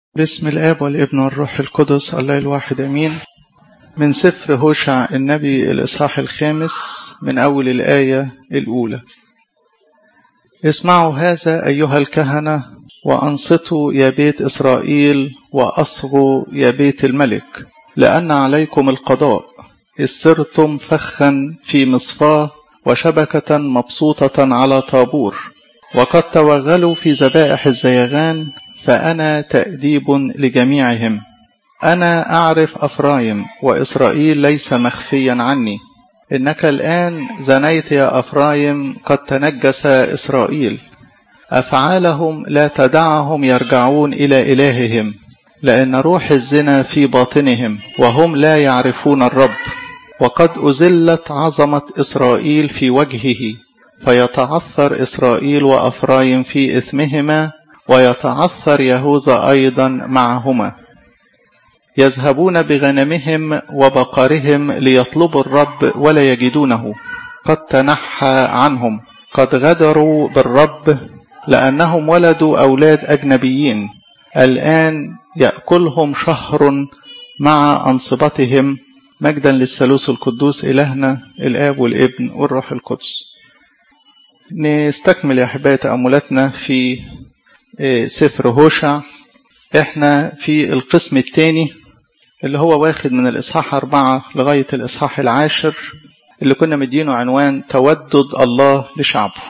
باسم الآب والابن والروح القدس الله الواحد أمين من سفر هوشع النبي الإصحاح الخامس من أول الآية الأولى اسمعوا هذا أيها الكهنة وأنصتوا يا بيت إسرائيل وأصغوا يا بيت الملك لأن عليكم القضاء إذ سرتم فخا في مصفاه وشبكة مبسوطة على طابور وقد توغلوا في ذبائح الزيغان فأنا تأديب لجميعهم أنا أعرف أفرايم وإسرائيل ليس مخفيا عني إنك الآن زنيت يا أفرايم قد تنجس إسرائيل أفعالهم لا تدعهم يرجعون إلى إلههم لأن روح الزنا في باطنهم وهم لا يعرفون الرب وقد أزلت عظمة إسرائيل في وجهه فيتعثر إسرائيل وأفرايم في إثمهما ويتعثر يهوذا أيضا معهما يذهبون بغنمهم وبقرهم ليطلبوا الرب ولا يجدونه قد تنحى عنهم قد غدروا بالرب لأنهم ولدوا أولاد أجنبيين الآن يأكلهم شهر مع أنصبتهم مجدا للثالوث القدوس إلهنا الآب والابن والروح القدس نستكمل يا أحبائي تأملاتنا في سفر هوشع احنا في القسم الثاني اللي هو واخد من الإصحاح أربعة لغاية الإصحاح العاشر اللي كنا مدينه عنوان تودد الله لشعبه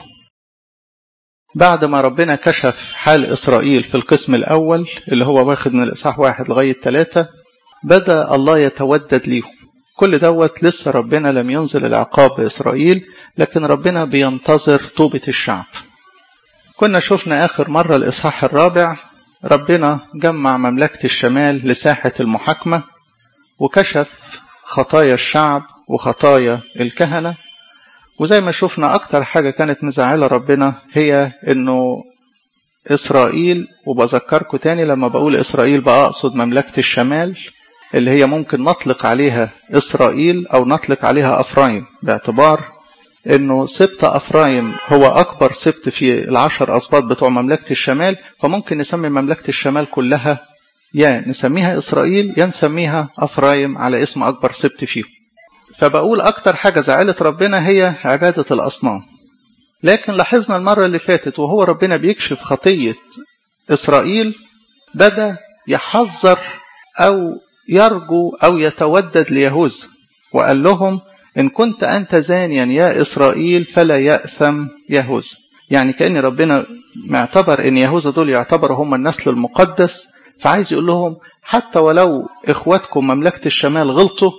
بعد ما ربنا كشف حال إسرائيل في القسم الأول اللي هو واخد من الإصحاح واحد لغاية ثلاثة بدأ الله يتودد ليهم كل دوت لسه ربنا لم ينزل العقاب بإسرائيل لكن ربنا بينتظر توبة الشعب كنا شفنا آخر مرة الإصحاح الرابع ربنا جمع مملكة الشمال لساحة المحاكمة وكشف خطايا الشعب وخطايا الكهنة وزي ما شفنا أكتر حاجة كانت مزعلة ربنا هي إنه إسرائيل وبذكركم تاني لما بقول إسرائيل بقى أقصد مملكة الشمال اللي هي ممكن نطلق عليها إسرائيل أو نطلق عليها أفرايم باعتبار انه سبط افرايم هو اكبر سبط في العشر اسباط بتوع مملكه الشمال فممكن نسمي مملكه الشمال كلها يا نسميها اسرائيل يا نسميها افرايم على اسم اكبر سبط فيهم فبقول اكتر حاجه زعلت ربنا هي عباده الاصنام لكن لاحظنا المره اللي فاتت وهو ربنا بيكشف خطيه اسرائيل بدا يحذر او يرجو او يتودد ليهوذا وقال لهم إن كنت أنت زانيا يا إسرائيل فلا يأثم يهوذا يعني كأن ربنا معتبر إن يهوذا دول يعتبروا هم النسل المقدس فعايز يقول لهم حتى ولو إخواتكم مملكة الشمال غلطوا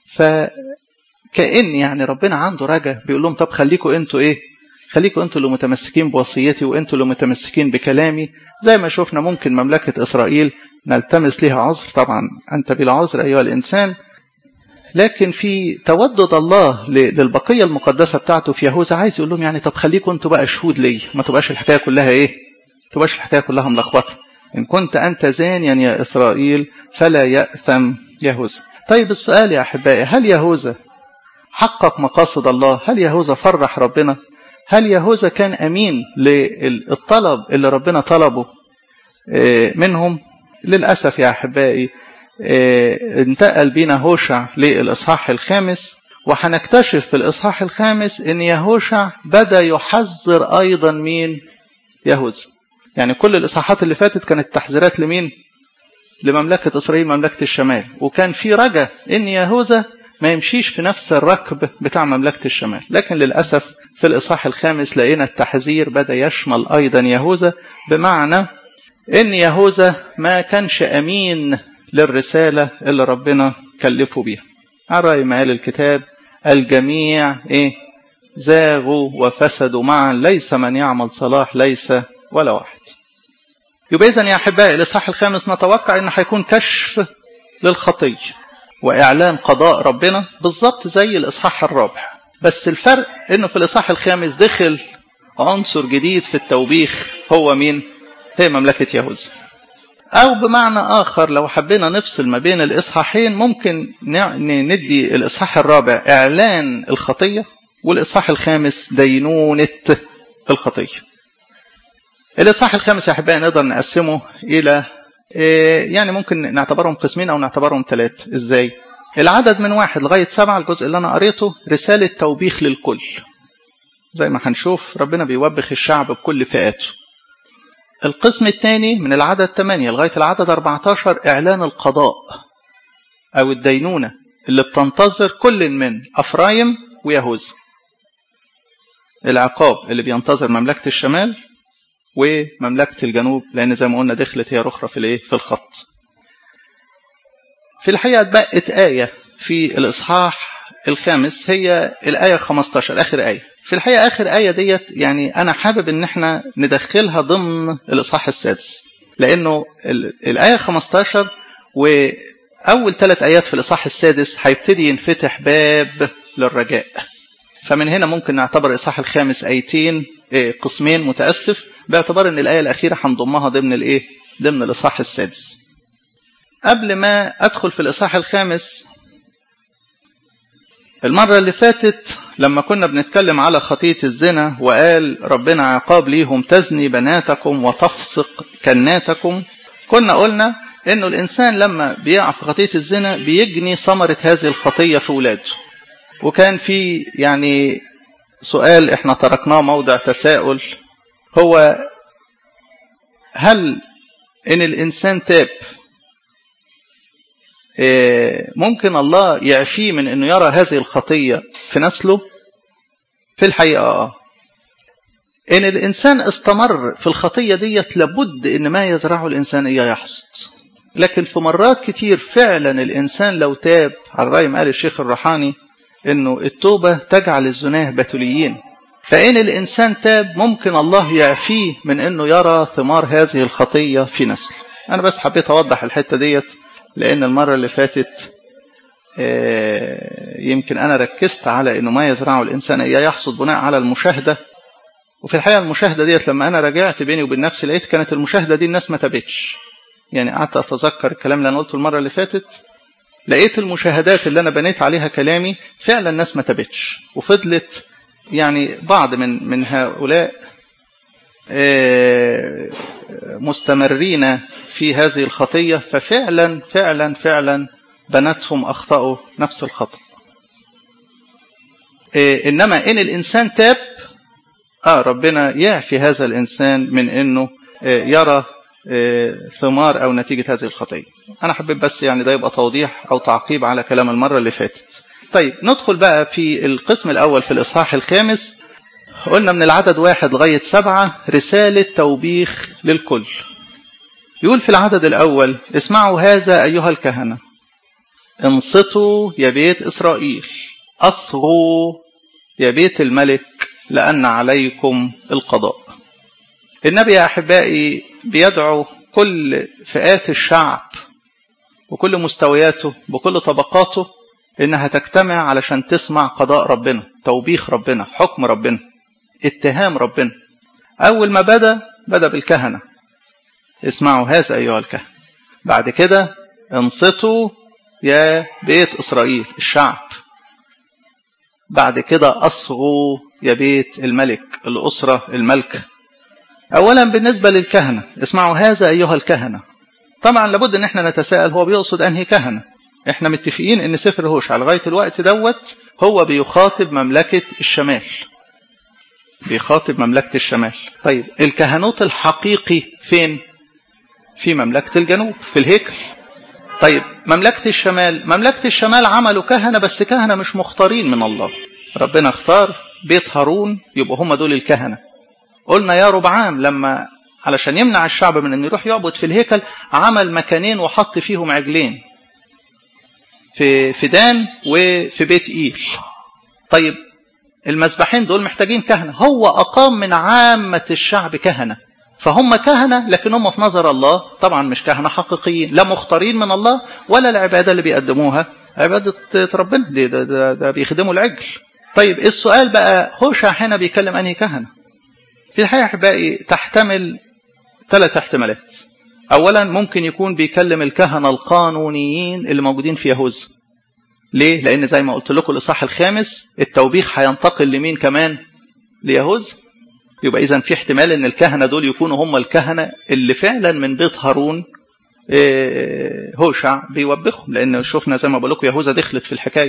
فكأن يعني ربنا عنده رجا بيقول لهم طب خليكوا أنتوا إيه خليكوا أنتوا اللي متمسكين بوصيتي وأنتوا اللي متمسكين بكلامي زي ما شفنا ممكن مملكة إسرائيل نلتمس لها عذر طبعا أنت بلا عذر أيها الإنسان لكن في تودد الله للبقية المقدسة بتاعته في يهوذا عايز يقول لهم يعني طب خليكم انتوا بقى شهود لي ما تبقاش الحكاية كلها ايه ما تبقاش الحكاية كلها ملخبطة إن كنت أنت زانيا يا إسرائيل فلا يأثم يهوذا طيب السؤال يا أحبائي هل يهوذا حقق مقاصد الله هل يهوذا فرح ربنا هل يهوذا كان أمين للطلب اللي ربنا طلبه منهم للأسف يا أحبائي انتقل بينا هوشع للإصحاح الخامس وهنكتشف في الإصحاح الخامس إن يهوشع بدأ يحذر أيضا مين يهوذا يعني كل الإصحاحات اللي فاتت كانت تحذيرات لمين لمملكة إسرائيل مملكة الشمال وكان في رجا إن يهوذا ما يمشيش في نفس الركب بتاع مملكة الشمال لكن للأسف في الإصحاح الخامس لقينا التحذير بدأ يشمل أيضا يهوذا بمعنى إن يهوذا ما كانش أمين للرسالة اللي ربنا كلفه بيها على رأي ما قال الكتاب الجميع إيه زاغوا وفسدوا معا ليس من يعمل صلاح ليس ولا واحد يبقى إذن يا أحبائي الإصحاح الخامس نتوقع إن هيكون كشف للخطية وإعلان قضاء ربنا بالظبط زي الإصحاح الرابع بس الفرق إنه في الإصحاح الخامس دخل عنصر جديد في التوبيخ هو مين؟ هي مملكة يهوذا أو بمعنى آخر لو حبينا نفصل ما بين الإصحاحين ممكن ندي الإصحاح الرابع إعلان الخطية والإصحاح الخامس دينونة الخطية الإصحاح الخامس يا أحبائي نقدر نقسمه إلى يعني ممكن نعتبرهم قسمين أو نعتبرهم ثلاث إزاي العدد من واحد لغاية سبعة الجزء اللي أنا قريته رسالة توبيخ للكل زي ما هنشوف ربنا بيوبخ الشعب بكل فئاته القسم الثاني من العدد 8 لغاية العدد 14 إعلان القضاء أو الدينونة اللي بتنتظر كل من أفرايم ويهوذا العقاب اللي بينتظر مملكة الشمال ومملكة الجنوب لأن زي ما قلنا دخلت هي رخرة في الإيه في الخط في الحقيقة اتبقت آية في الإصحاح الخامس هي الآية 15 آخر آية في الحقيقة آخر آية ديت يعني أنا حابب إن احنا ندخلها ضمن الإصحاح السادس لأنه الآية 15 وأول ثلاث آيات في الإصحاح السادس هيبتدي ينفتح باب للرجاء فمن هنا ممكن نعتبر الإصحاح الخامس آيتين قسمين متأسف باعتبار إن الآية الأخيرة هنضمها ضمن الإيه؟ ضمن الإصحاح السادس. قبل ما أدخل في الإصحاح الخامس المرة اللي فاتت لما كنا بنتكلم على خطية الزنا وقال ربنا عقاب ليهم تزني بناتكم وتفسق كناتكم كنا قلنا انه الانسان لما بيقع في خطية الزنا بيجني ثمرة هذه الخطية في ولاده وكان في يعني سؤال احنا تركناه موضع تساؤل هو هل ان الانسان تاب ممكن الله يعفيه من انه يرى هذه الخطية في نسله في الحقيقة اه ان الانسان استمر في الخطية ديت لابد ان ما يزرعه الانسان اياه يحصد لكن في مرات كتير فعلا الانسان لو تاب على الرأي ما قال الشيخ الرحاني انه التوبة تجعل الزناه بتوليين فإن الإنسان تاب ممكن الله يعفيه من أنه يرى ثمار هذه الخطية في نسل أنا بس حبيت أوضح الحتة ديت لأن المرة اللي فاتت يمكن أنا ركزت على أنه ما يزرعه الإنسان إياه يحصد بناء على المشاهدة وفي الحقيقة المشاهدة ديت لما أنا رجعت بيني وبين نفسي لقيت كانت المشاهدة دي الناس ما تابتش يعني قعدت أتذكر الكلام اللي أنا قلته المرة اللي فاتت لقيت المشاهدات اللي أنا بنيت عليها كلامي فعلا الناس ما تابتش وفضلت يعني بعض من من هؤلاء مستمرين في هذه الخطية ففعلا فعلا فعلا بناتهم أخطأوا نفس الخطأ إنما إن الإنسان تاب آه ربنا يعفي هذا الإنسان من إنه يرى ثمار أو نتيجة هذه الخطية أنا حبيت بس يعني ده يبقى توضيح أو تعقيب على كلام المرة اللي فاتت طيب ندخل بقى في القسم الأول في الإصحاح الخامس قلنا من العدد واحد لغاية سبعة رسالة توبيخ للكل يقول في العدد الأول اسمعوا هذا أيها الكهنة انصتوا يا بيت إسرائيل أصغوا يا بيت الملك لأن عليكم القضاء النبي يا أحبائي بيدعو كل فئات الشعب وكل مستوياته بكل طبقاته إنها تجتمع علشان تسمع قضاء ربنا توبيخ ربنا حكم ربنا اتهام ربنا أول ما بدأ بدأ بالكهنة اسمعوا هذا أيها الكهنة بعد كده انصتوا يا بيت إسرائيل الشعب بعد كده أصغوا يا بيت الملك الأسرة الملكة أولا بالنسبة للكهنة اسمعوا هذا أيها الكهنة طبعا لابد ان احنا نتساءل هو بيقصد انهي كهنة احنا متفقين ان سفر هوشع لغاية الوقت دوت هو بيخاطب مملكة الشمال بيخاطب مملكة الشمال طيب الكهنوت الحقيقي فين في مملكة الجنوب في الهيكل طيب مملكة الشمال مملكة الشمال عملوا كهنة بس كهنة مش مختارين من الله ربنا اختار بيت هارون يبقوا هم دول الكهنة قلنا يا ربعام لما علشان يمنع الشعب من انه يروح يعبد في الهيكل عمل مكانين وحط فيهم عجلين في في دان وفي بيت ايل طيب المذبحين دول محتاجين كهنة هو أقام من عامة الشعب كهنة فهم كهنة لكن هم في نظر الله طبعا مش كهنة حقيقيين لا مختارين من الله ولا العبادة اللي بيقدموها عبادة ربنا دي ده, ده, ده بيخدموا العجل طيب السؤال بقى هوشع هنا بيكلم أنهي كهنة في الحقيقة أحبائي تحتمل ثلاث احتمالات أولا ممكن يكون بيكلم الكهنة القانونيين اللي موجودين في يهوذا ليه؟ لأن زي ما قلت لكم الإصحاح الخامس التوبيخ هينتقل لمين كمان؟ ليهوذا يبقى إذا في احتمال إن الكهنة دول يكونوا هم الكهنة اللي فعلا من بيت هارون هوشع بيوبخهم لان شفنا زي ما بقول لكم يهوذا دخلت في الحكايه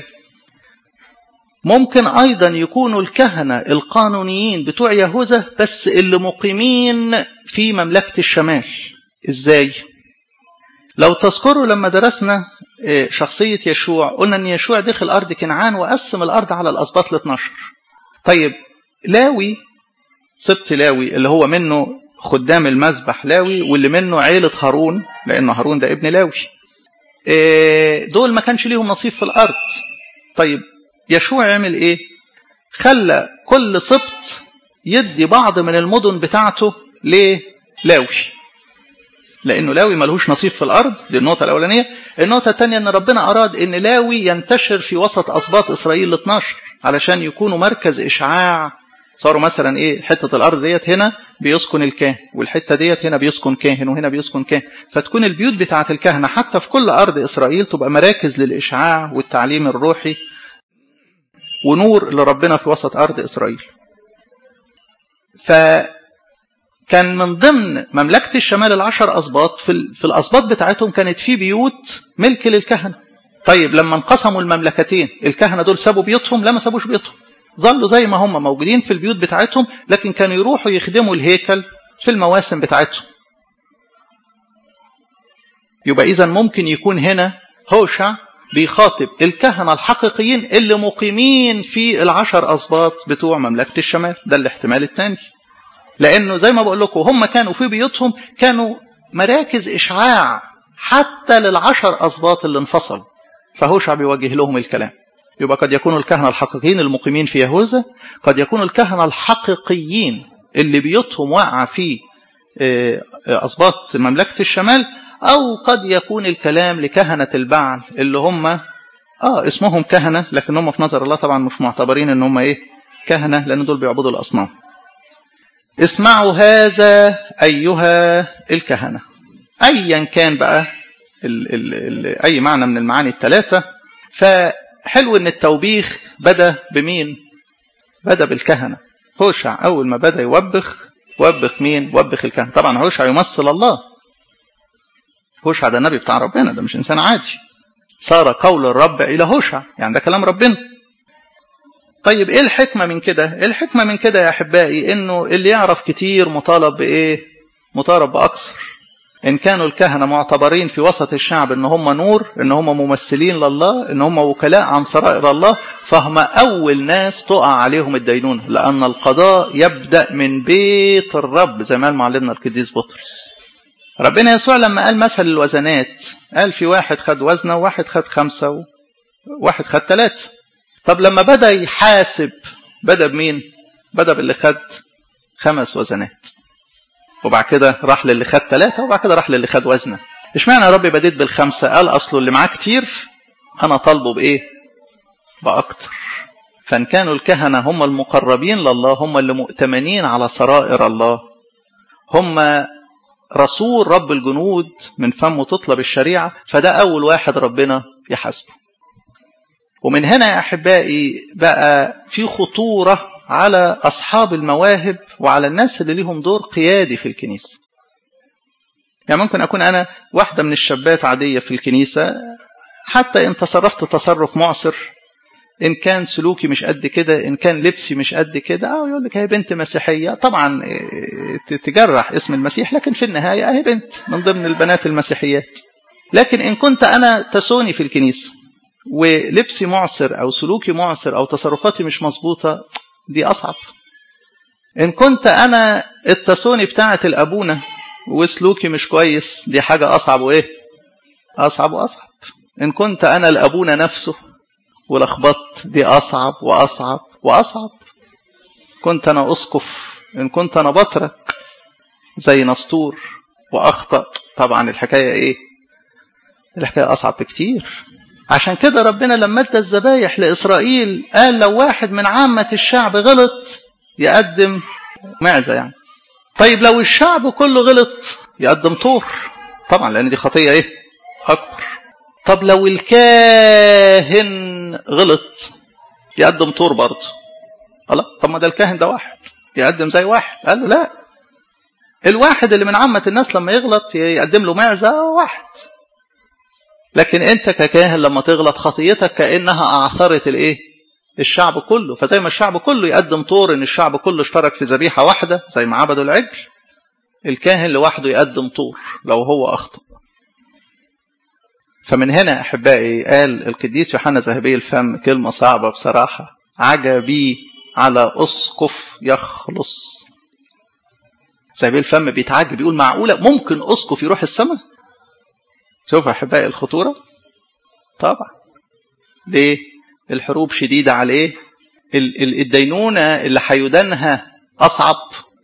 ممكن ايضا يكونوا الكهنه القانونيين بتوع يهوذا بس اللي مقيمين في مملكه الشمال ازاي لو تذكروا لما درسنا شخصيه يشوع قلنا ان يشوع دخل ارض كنعان وقسم الارض على الاسباط ال 12 طيب لاوي سبط لاوي اللي هو منه خدام المذبح لاوي واللي منه عيلة هارون لأن هارون ده ابن لاوي دول ما كانش ليهم نصيب في الأرض طيب يشوع يعمل إيه خلى كل سبط يدي بعض من المدن بتاعته للاوي لأنه لاوي ملهوش نصيب في الأرض دي النقطة الأولانية النقطة الثانية أن ربنا أراد أن لاوي ينتشر في وسط أسباط إسرائيل ال 12 علشان يكونوا مركز إشعاع صاروا مثلا ايه حته الارض ديت هنا بيسكن الكاهن والحته ديت هنا بيسكن كاهن وهنا بيسكن كاهن فتكون البيوت بتاعه الكهنه حتى في كل ارض اسرائيل تبقى مراكز للاشعاع والتعليم الروحي ونور لربنا في وسط ارض اسرائيل فكان من ضمن مملكه الشمال العشر اسباط في, في الاسباط بتاعتهم كانت في بيوت ملك للكهنه طيب لما انقسموا المملكتين الكهنه دول سابوا بيوتهم لا ما سابوش بيوتهم ظلوا زي ما هم موجودين في البيوت بتاعتهم لكن كانوا يروحوا يخدموا الهيكل في المواسم بتاعتهم يبقى إذا ممكن يكون هنا هوشع بيخاطب الكهنة الحقيقيين اللي مقيمين في العشر أسباط بتوع مملكة الشمال ده الاحتمال الثاني لأنه زي ما بقول لكم هم كانوا في بيوتهم كانوا مراكز إشعاع حتى للعشر أسباط اللي انفصلوا فهوشع بيوجه لهم الكلام يبقى قد يكونوا الكهنة الحقيقيين المقيمين في يهوذا قد يكونوا الكهنة الحقيقيين اللي بيوتهم واقعة في أسباط مملكة الشمال أو قد يكون الكلام لكهنة البعل اللي هم آه اسمهم كهنة لكن هم في نظر الله طبعا مش معتبرين إن هم إيه كهنة لأن دول بيعبدوا الأصنام اسمعوا هذا أيها الكهنة أيا كان بقى ال ال ال أي معنى من المعاني الثلاثة ف حلو ان التوبيخ بدا بمين بدا بالكهنه هوشع اول ما بدا يوبخ وبخ مين وبخ الكهنه طبعا هوشع يمثل الله هوشع ده النبي بتاع ربنا ده مش انسان عادي صار قول الرب الى هوشع يعني ده كلام ربنا طيب ايه الحكمه من كده الحكمه من كده يا احبائي انه اللي يعرف كتير مطالب بايه مطالب باكثر إن كانوا الكهنة معتبرين في وسط الشعب إن هم نور إن هم ممثلين لله إن هم وكلاء عن سرائر الله فهم أول ناس تقع عليهم الدينونة لأن القضاء يبدأ من بيت الرب زي ما قال معلمنا القديس بطرس ربنا يسوع لما قال مثل الوزنات قال في واحد خد وزنة وواحد خد خمسة وواحد خد ثلاثة طب لما بدأ يحاسب بدأ بمين؟ بدأ باللي خد خمس وزنات وبعد كده راح للي خد ثلاثة وبعد كده راح للي خد وزنة اشمعنى يا رب بديت بالخمسة قال أصله اللي معاه كتير أنا طالبه بإيه بأكتر فإن كانوا الكهنة هم المقربين لله هم اللي مؤتمنين على سرائر الله هم رسول رب الجنود من فمه تطلب الشريعة فده أول واحد ربنا يحاسبه ومن هنا يا أحبائي بقى في خطورة على أصحاب المواهب وعلى الناس اللي ليهم دور قيادي في الكنيسة يعني ممكن أكون أنا واحدة من الشابات عادية في الكنيسة حتى إن تصرفت تصرف معصر إن كان سلوكي مش قد كده إن كان لبسي مش قد كده أو يقول لك هي بنت مسيحية طبعا تجرح اسم المسيح لكن في النهاية هي بنت من ضمن البنات المسيحيات لكن إن كنت أنا تسوني في الكنيسة ولبسي معصر أو سلوكي معصر أو تصرفاتي مش مظبوطة دي أصعب إن كنت أنا التسوني بتاعة الأبونة وسلوكي مش كويس دي حاجة أصعب وإيه أصعب وأصعب إن كنت أنا الأبونة نفسه ولخبطت دي أصعب وأصعب وأصعب كنت أنا أسقف إن كنت أنا بترك زي نسطور وأخطأ طبعا الحكاية إيه الحكاية أصعب بكتير عشان كده ربنا لما ادى الذبايح لإسرائيل قال لو واحد من عامة الشعب غلط يقدم معزة يعني طيب لو الشعب كله غلط يقدم طور طبعا لأن دي خطية إيه أكبر طب لو الكاهن غلط يقدم طور برضه الله طب ما ده الكاهن ده واحد يقدم زي واحد قال له لا الواحد اللي من عامة الناس لما يغلط يقدم له معزة واحد لكن انت ككاهن لما تغلط خطيتك كأنها أعثرت الايه الشعب كله فزي ما الشعب كله يقدم طور ان الشعب كله اشترك في ذبيحة واحدة زي ما عبدوا العجل الكاهن لوحده يقدم طور لو هو أخطأ فمن هنا أحبائي قال القديس يوحنا ذهبي الفم كلمة صعبة بصراحة عجبي على أسقف يخلص ذهبي الفم بيتعجب بيقول معقولة ممكن أسقف يروح السماء شوف أحبائي الخطورة طبعا ليه الحروب شديدة عليه الدينونة اللي هيدنها أصعب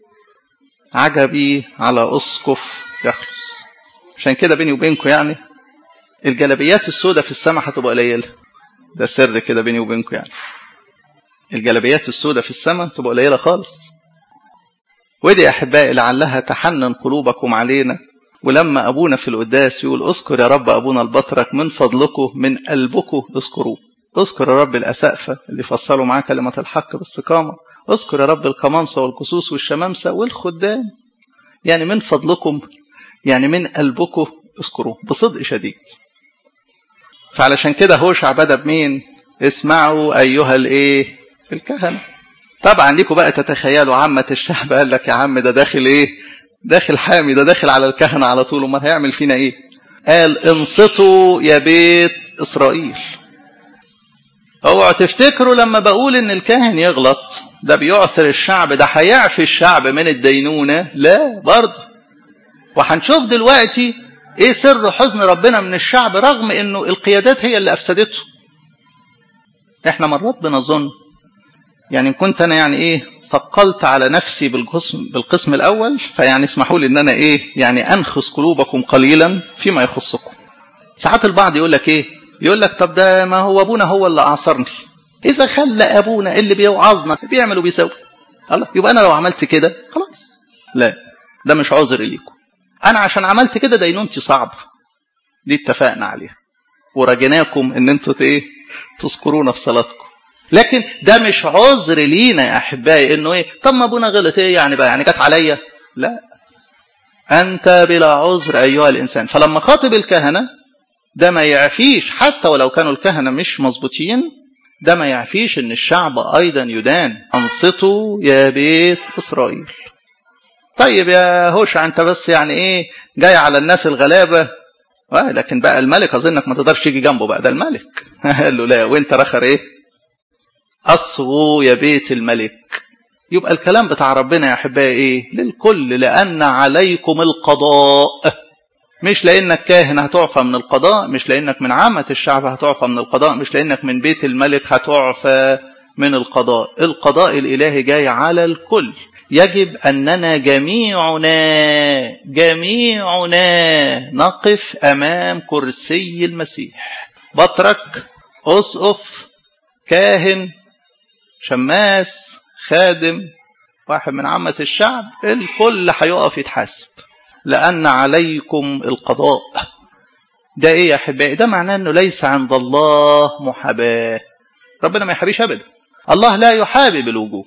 عجبي على أسقف يخلص عشان كده بيني وبينكم يعني الجلبيات السوداء في السماء هتبقى قليلة ده سر كده بيني وبينكم يعني الجلبيات السوداء في السماء تبقى قليلة خالص ودي يا أحبائي لعلها تحنن قلوبكم علينا ولما أبونا في القداس يقول اذكر يا رب أبونا البطرك من فضلكم من قلبكم اذكروه اذكر يا رب الأسقفة اللي فصلوا معاه كلمة الحق باستقامة اذكر يا رب القمامسة والكسوس والشمامسة والخدام يعني من فضلكم يعني من قلبكم اذكروه بصدق شديد فعلشان كده هوشع بدا بمين اسمعوا ايها الايه الكهنه طبعا ليكوا بقى تتخيلوا عامه الشعب قال لك يا عم ده داخل ايه داخل حامي ده داخل على الكهنه على طول امال هيعمل فينا ايه قال انصتوا يا بيت اسرائيل اوعوا تفتكروا لما بقول ان الكاهن يغلط ده بيعثر الشعب ده هيعفي الشعب من الدينونه لا برضه وهنشوف دلوقتي ايه سر حزن ربنا من الشعب رغم انه القيادات هي اللي افسدته احنا مرات بنظن يعني كنت انا يعني ايه ثقلت على نفسي بالقسم بالقسم الاول فيعني اسمحوا لي ان انا ايه يعني انخس قلوبكم قليلا فيما يخصكم ساعات البعض يقول لك ايه يقول لك طب ده ما هو ابونا هو اللي اعصرني اذا خلى ابونا اللي بيوعظنا بيعمل وبيسوي الله يبقى انا لو عملت كده خلاص لا ده مش عذر ليكم انا عشان عملت كده دينونتي صعب دي اتفقنا عليها ورجيناكم ان انتوا ايه تذكرونا في صلاتكم لكن ده مش عذر لينا يا احبائي انه ايه طب ما ابونا غلط ايه يعني بقى يعني جت عليا لا انت بلا عذر ايها الانسان فلما خاطب الكهنه ده ما يعفيش حتى ولو كانوا الكهنه مش مظبوطين ده ما يعفيش ان الشعب ايضا يدان انصتوا يا بيت اسرائيل طيب يا هوشع انت بس يعني ايه جاي على الناس الغلابه آه لكن بقى الملك اظنك ما تقدرش تيجي جنبه بقى ده الملك قال له لا وانت رخر ايه اصغوا يا بيت الملك يبقى الكلام بتاع ربنا يا احبائي ايه للكل لان عليكم القضاء مش لانك كاهن هتعفى من القضاء مش لانك من عامه الشعب هتعفى من القضاء مش لانك من بيت الملك هتعفى من القضاء القضاء الالهي جاي على الكل يجب أننا جميعنا جميعنا نقف أمام كرسي المسيح بطرك أسقف كاهن شماس خادم واحد من عامة الشعب الكل هيقف يتحاسب لأن عليكم القضاء ده إيه يا أحبائي ده معناه أنه ليس عند الله محاباة ربنا ما يحابيش أبدا الله لا يحابي بالوجوه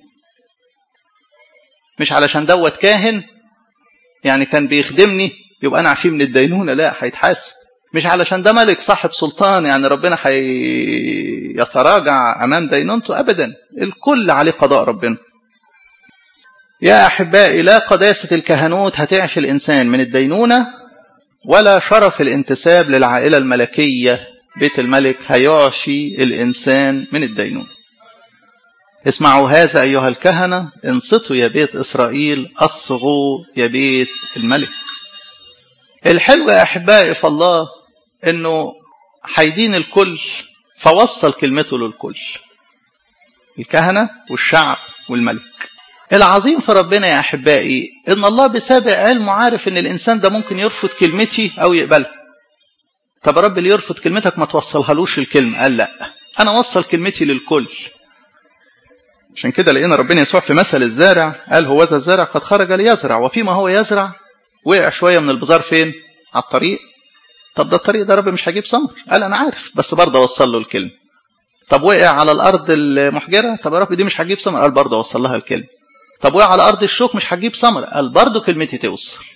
مش علشان دوت كاهن يعني كان بيخدمني يبقى انا عفيه من الدينونه لا هيتحاسب مش علشان ده ملك صاحب سلطان يعني ربنا هيتراجع امام دينونته ابدا الكل عليه قضاء ربنا يا احبائي لا قداسه الكهنوت هتعفي الانسان من الدينونه ولا شرف الانتساب للعائله الملكيه بيت الملك هيعفي الانسان من الدينونه اسمعوا هذا أيها الكهنة انصتوا يا بيت إسرائيل أصغوا يا بيت الملك الحلو يا أحبائي في الله أنه حيدين الكل فوصل كلمته للكل الكهنة والشعب والملك العظيم في ربنا يا أحبائي إن الله بسابق علمه عارف إن الإنسان ده ممكن يرفض كلمتي أو يقبلها طب يا رب اللي يرفض كلمتك ما توصلهالوش الكلمة قال لا أنا وصل كلمتي للكل عشان كده لقينا ربنا يسوع في مثل الزارع قال هو ذا الزارع قد خرج ليزرع وفيما هو يزرع وقع شويه من البزار فين؟ على الطريق طب ده الطريق ده رب مش هيجيب ثمر قال انا عارف بس برضه اوصل له الكلمه طب وقع على الارض المحجره طب يا رب دي مش هتجيب ثمر قال برضه اوصل لها الكلمه طب وقع على ارض الشوك مش هتجيب ثمره قال برضه كلمتي توصل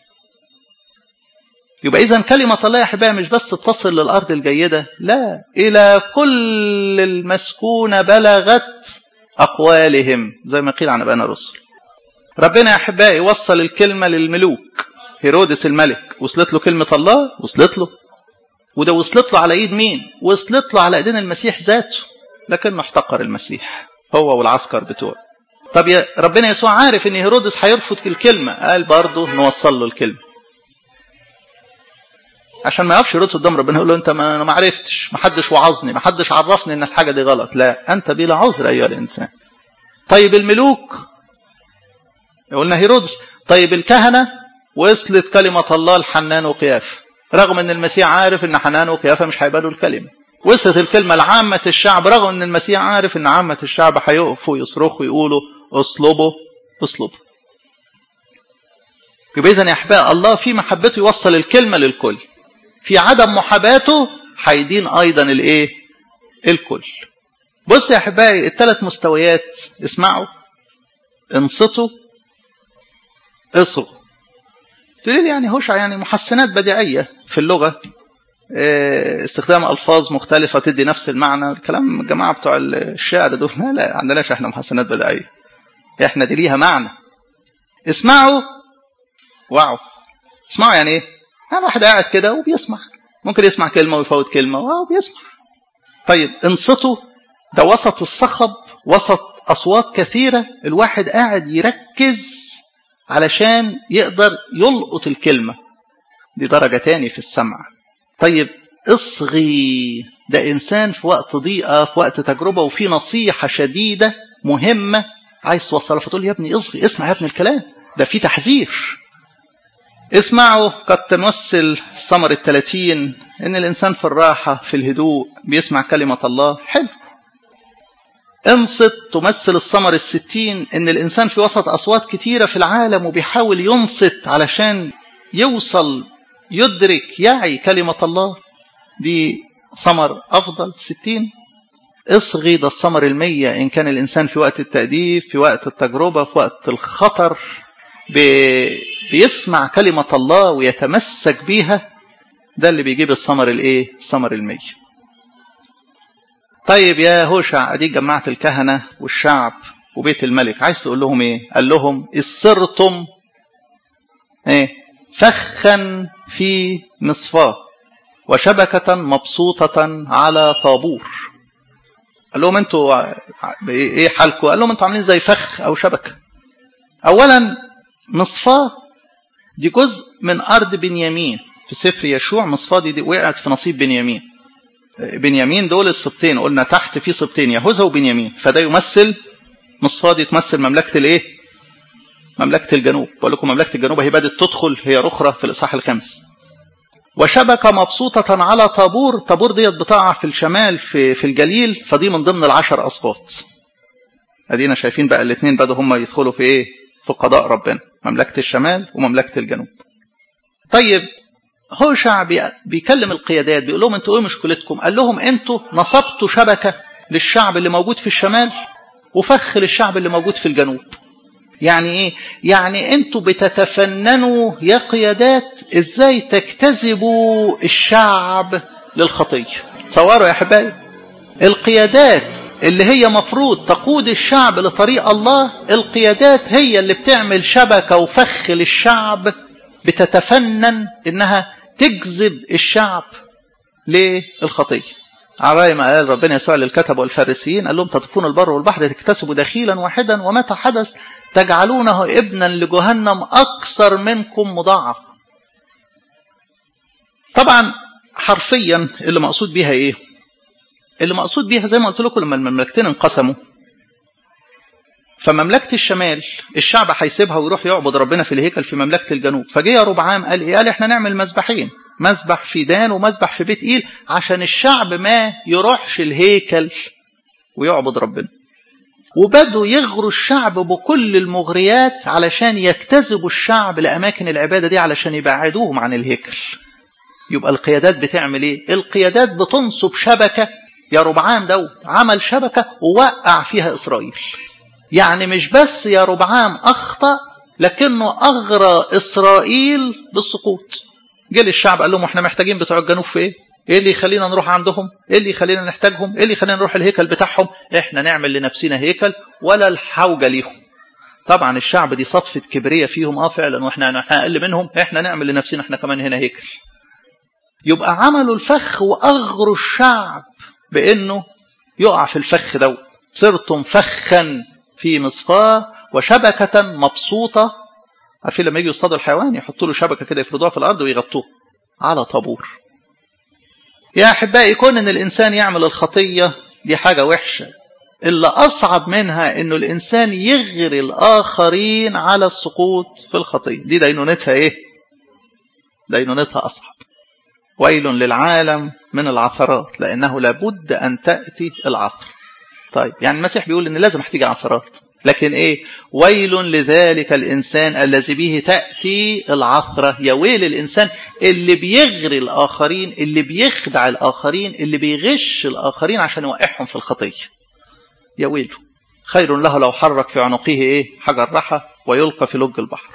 يبقى اذا كلمه الله يا احبائي مش بس تصل للارض الجيده لا الى كل المسكونه بلغت اقوالهم زي ما قيل عن ابانا الرسل ربنا يا احبائي وصل الكلمه للملوك هيرودس الملك وصلت له كلمه الله وصلت له وده وصلت له على ايد مين وصلت له على ايدين المسيح ذاته لكنه احتقر المسيح هو والعسكر بتوعه طب يا ربنا يسوع عارف ان هيرودس هيرفض الكلمه قال برضه نوصل له الكلمه عشان ما يقفش يرد قدام ربنا يقول له انت ما انا ما عرفتش ما حدش وعظني ما حدش عرفني ان الحاجه دي غلط لا انت بلا عذر ايها الانسان طيب الملوك قلنا هيرودس طيب الكهنه وصلت كلمه الله لحنان وقياف رغم ان المسيح عارف ان حنان وقيافه مش هيقبلوا الكلمه وصلت الكلمه لعامه الشعب رغم ان المسيح عارف ان عامه الشعب هيقفوا يصرخوا يقولوا اصلبوا اصلبوا يبقى اذا يا احباء الله في محبته يوصل الكلمه للكل في عدم محاباته هيدين ايضا الايه الكل بص يا احبائي الثلاث مستويات اسمعوا انصتوا اصغوا تقول لي يعني هوشع يعني محسنات بديعيه في اللغه استخدام الفاظ مختلفه تدي نفس المعنى الكلام الجماعه بتوع الشعر دول لا لا عندناش احنا محسنات بديعيه احنا دي ليها معنى اسمعوا وعوا اسمعوا يعني ايه يعني واحد قاعد كده وبيسمع ممكن يسمع كلمة ويفوت كلمة وهو بيسمع طيب انصتوا ده وسط الصخب وسط أصوات كثيرة الواحد قاعد يركز علشان يقدر يلقط الكلمة دي درجة تاني في السمع طيب اصغي ده إنسان في وقت ضيقة في وقت تجربة وفي نصيحة شديدة مهمة عايز توصلها فتقول يا ابني اصغي اسمع يا ابني الكلام ده في تحذير اسمعوا قد تمثل ثمر الثلاثين ان الانسان في الراحة في الهدوء بيسمع كلمة الله حلو انصت تمثل الثمر الستين ان الانسان في وسط اصوات كتيرة في العالم وبيحاول ينصت علشان يوصل يدرك يعي كلمة الله دي ثمر افضل ستين اصغي ده الثمر المية ان كان الانسان في وقت التأديب في وقت التجربة في وقت الخطر بيسمع كلمة الله ويتمسك بيها ده اللي بيجيب الثمر الايه الثمر المية طيب يا هوشع اديك جمعت الكهنة والشعب وبيت الملك عايز تقول لهم ايه قال لهم اصرتم ايه فخا في مصفاه وشبكة مبسوطة على طابور قال لهم انتوا ايه حالكم قال لهم انتوا عاملين زي فخ او شبكة اولا مصفاه دي جزء من أرض بنيامين في سفر يشوع مصفاه دي, دي وقعت في نصيب بنيامين بنيامين دول السبطين قلنا تحت في سبطين يهوذا وبنيامين فده يمثل مصفاه دي تمثل مملكة الايه مملكة الجنوب بقول لكم مملكة الجنوب هي بدأت تدخل هي رخرة في الإصحاح الخامس وشبكة مبسوطة على طابور طابور ديت بتقع في الشمال في, في الجليل فدي من ضمن العشر أسقاط ادينا شايفين بقى الاثنين بدوا هم يدخلوا في ايه في قضاء ربنا مملكة الشمال ومملكة الجنوب طيب هوشع بيكلم القيادات بيقول لهم انتوا ايه مشكلتكم قال لهم انتوا نصبتوا شبكة للشعب اللي موجود في الشمال وفخ للشعب اللي موجود في الجنوب يعني ايه يعني انتوا بتتفننوا يا قيادات ازاي تجتذبوا الشعب للخطيه تصوروا يا احبائي القيادات اللي هي مفروض تقود الشعب لطريق الله القيادات هي اللي بتعمل شبكة وفخ للشعب بتتفنن انها تجذب الشعب للخطية على ما قال ربنا يسوع للكتب والفارسيين قال لهم تطفون البر والبحر تكتسبوا دخيلا واحدا ومتى حدث تجعلونه ابنا لجهنم أكثر منكم مضاعف طبعا حرفيا اللي مقصود بيها ايه اللي مقصود بيها زي ما قلت لكم لما المملكتين انقسموا فمملكة الشمال الشعب هيسيبها ويروح يعبد ربنا في الهيكل في مملكة الجنوب فجه يا ربعام قال ايه قال احنا نعمل مذبحين مذبح في دان ومذبح في بيت ايل عشان الشعب ما يروحش الهيكل ويعبد ربنا وبدوا يغروا الشعب بكل المغريات علشان يجتذبوا الشعب لأماكن العبادة دي علشان يبعدوهم عن الهيكل يبقى القيادات بتعمل ايه القيادات بتنصب شبكة يا ربعام دوت عمل شبكة ووقع فيها إسرائيل يعني مش بس يا ربعام أخطأ لكنه أغرى إسرائيل بالسقوط جه للشعب قال لهم احنا محتاجين بتوع الجنوب في ايه ايه اللي يخلينا نروح عندهم ايه اللي يخلينا نحتاجهم ايه اللي يخلينا نروح الهيكل بتاعهم احنا نعمل لنفسنا هيكل ولا الحوجة ليهم طبعا الشعب دي صدفة كبرية فيهم اه فعلا واحنا احنا اقل منهم احنا نعمل لنفسنا احنا كمان هنا هيكل يبقى عملوا الفخ واغروا الشعب بانه يقع في الفخ دوت صرتم فخا في مصفاه وشبكة مبسوطة عارفين لما يجي يصطادوا الحيوان يحطوا له شبكة كده يفردوها في الأرض ويغطوه على طابور يا أحبائي كون إن الإنسان يعمل الخطية دي حاجة وحشة اللي أصعب منها إنه الإنسان يغري الآخرين على السقوط في الخطية دي دينونتها إيه؟ دينونتها أصعب ويل للعالم من العثرات لأنه لابد أن تأتي العثر طيب يعني المسيح بيقول إن لازم هتيجي عثرات لكن ايه ويل لذلك الانسان الذي به تاتي العثره يا ويل الانسان اللي بيغري الاخرين اللي بيخدع الاخرين اللي بيغش الاخرين عشان يوقعهم في الخطيه يا ويله خير له لو حرك في عنقه ايه حجر رحى ويلقى في لج البحر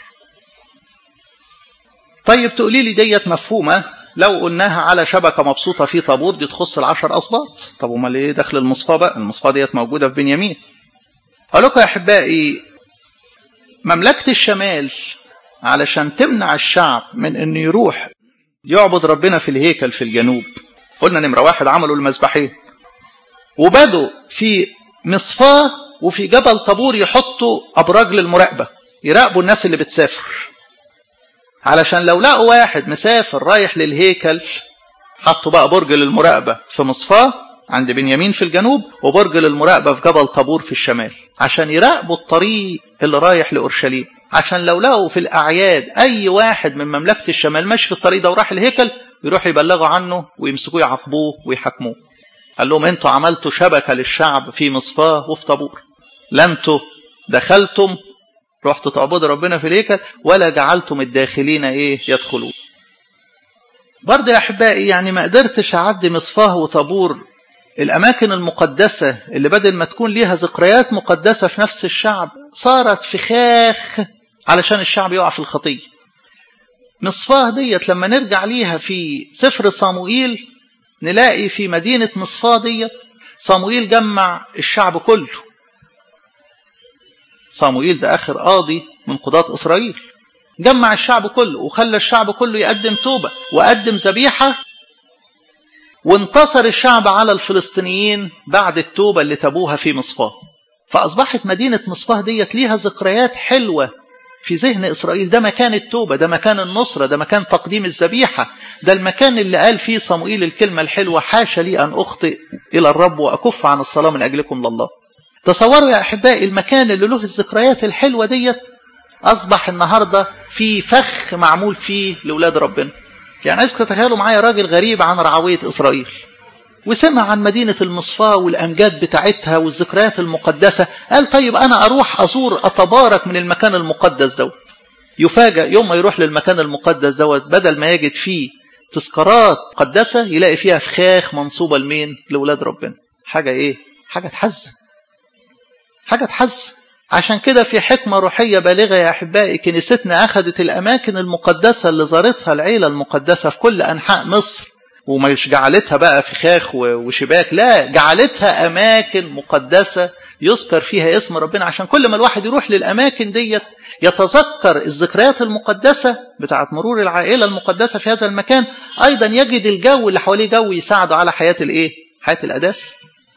طيب تقولي لي ديت مفهومه لو قلناها على شبكه مبسوطه في طابور دي تخص العشر اسباط طب امال ايه دخل المصفاه بقى المصفاه ديت موجوده في بنيامين أقول لكم يا أحبائي مملكة الشمال علشان تمنع الشعب من أنه يروح يعبد ربنا في الهيكل في الجنوب قلنا نمرة واحد عملوا المذبحين وبدوا في مصفاه وفي جبل طابور يحطوا أبراج للمراقبة يراقبوا الناس اللي بتسافر علشان لو لقوا واحد مسافر رايح للهيكل حطوا بقى برج للمراقبة في مصفاه عند بنيامين في الجنوب وبرج للمراقبة في جبل طابور في الشمال عشان يراقبوا الطريق اللي رايح لأورشليم عشان لو لقوا في الأعياد أي واحد من مملكة الشمال ماشي في الطريق ده وراح الهيكل يروحوا يبلغوا عنه ويمسكوه يعاقبوه ويحاكموه قال لهم انتوا عملتوا شبكة للشعب في مصفاه وفي طابور لا انتوا دخلتم رحتوا تعبدوا ربنا في الهيكل ولا جعلتم الداخلين ايه يدخلون برضه يا احبائي يعني ما قدرتش اعدي مصفاه وطابور الأماكن المقدسة اللي بدل ما تكون ليها ذكريات مقدسة في نفس الشعب صارت فخاخ علشان الشعب يقع في الخطية مصفاه ديت لما نرجع ليها في سفر صاموئيل نلاقي في مدينة مصفاه ديت صاموئيل جمع الشعب كله صاموئيل ده آخر قاضي من قضاة إسرائيل جمع الشعب كله وخلى الشعب كله يقدم توبة وقدم ذبيحة وانتصر الشعب على الفلسطينيين بعد التوبة اللي تابوها في مصفاه فأصبحت مدينة مصفاه ديت ليها ذكريات حلوة في ذهن إسرائيل ده مكان التوبة ده مكان النصرة ده مكان تقديم الذبيحة ده المكان اللي قال فيه صموئيل الكلمة الحلوة حاشا لي أن أخطئ إلى الرب وأكف عن الصلاة من أجلكم لله تصوروا يا أحبائي المكان اللي له الذكريات الحلوة ديت أصبح النهاردة في فخ معمول فيه لأولاد ربنا يعني عايزك تتخيلوا معايا راجل غريب عن رعوية إسرائيل وسمع عن مدينة المصفاة والأمجاد بتاعتها والذكريات المقدسة قال طيب أنا أروح أزور أتبارك من المكان المقدس دوت يفاجأ يوم ما يروح للمكان المقدس دوت بدل ما يجد فيه تذكارات مقدسة يلاقي فيها فخاخ منصوبة لمين لولاد ربنا حاجة إيه حاجة تحزن حاجة تحزن عشان كده في حكمة روحية بالغة يا أحبائي كنيستنا أخذت الأماكن المقدسة اللي زارتها العيلة المقدسة في كل أنحاء مصر ومش جعلتها بقى فخاخ وشباك لا جعلتها أماكن مقدسة يذكر فيها اسم ربنا عشان كل ما الواحد يروح للأماكن ديت يتذكر الذكريات المقدسة بتاعت مرور العائلة المقدسة في هذا المكان أيضا يجد الجو اللي حواليه جو يساعده على حياة الإيه؟ حياة الأداس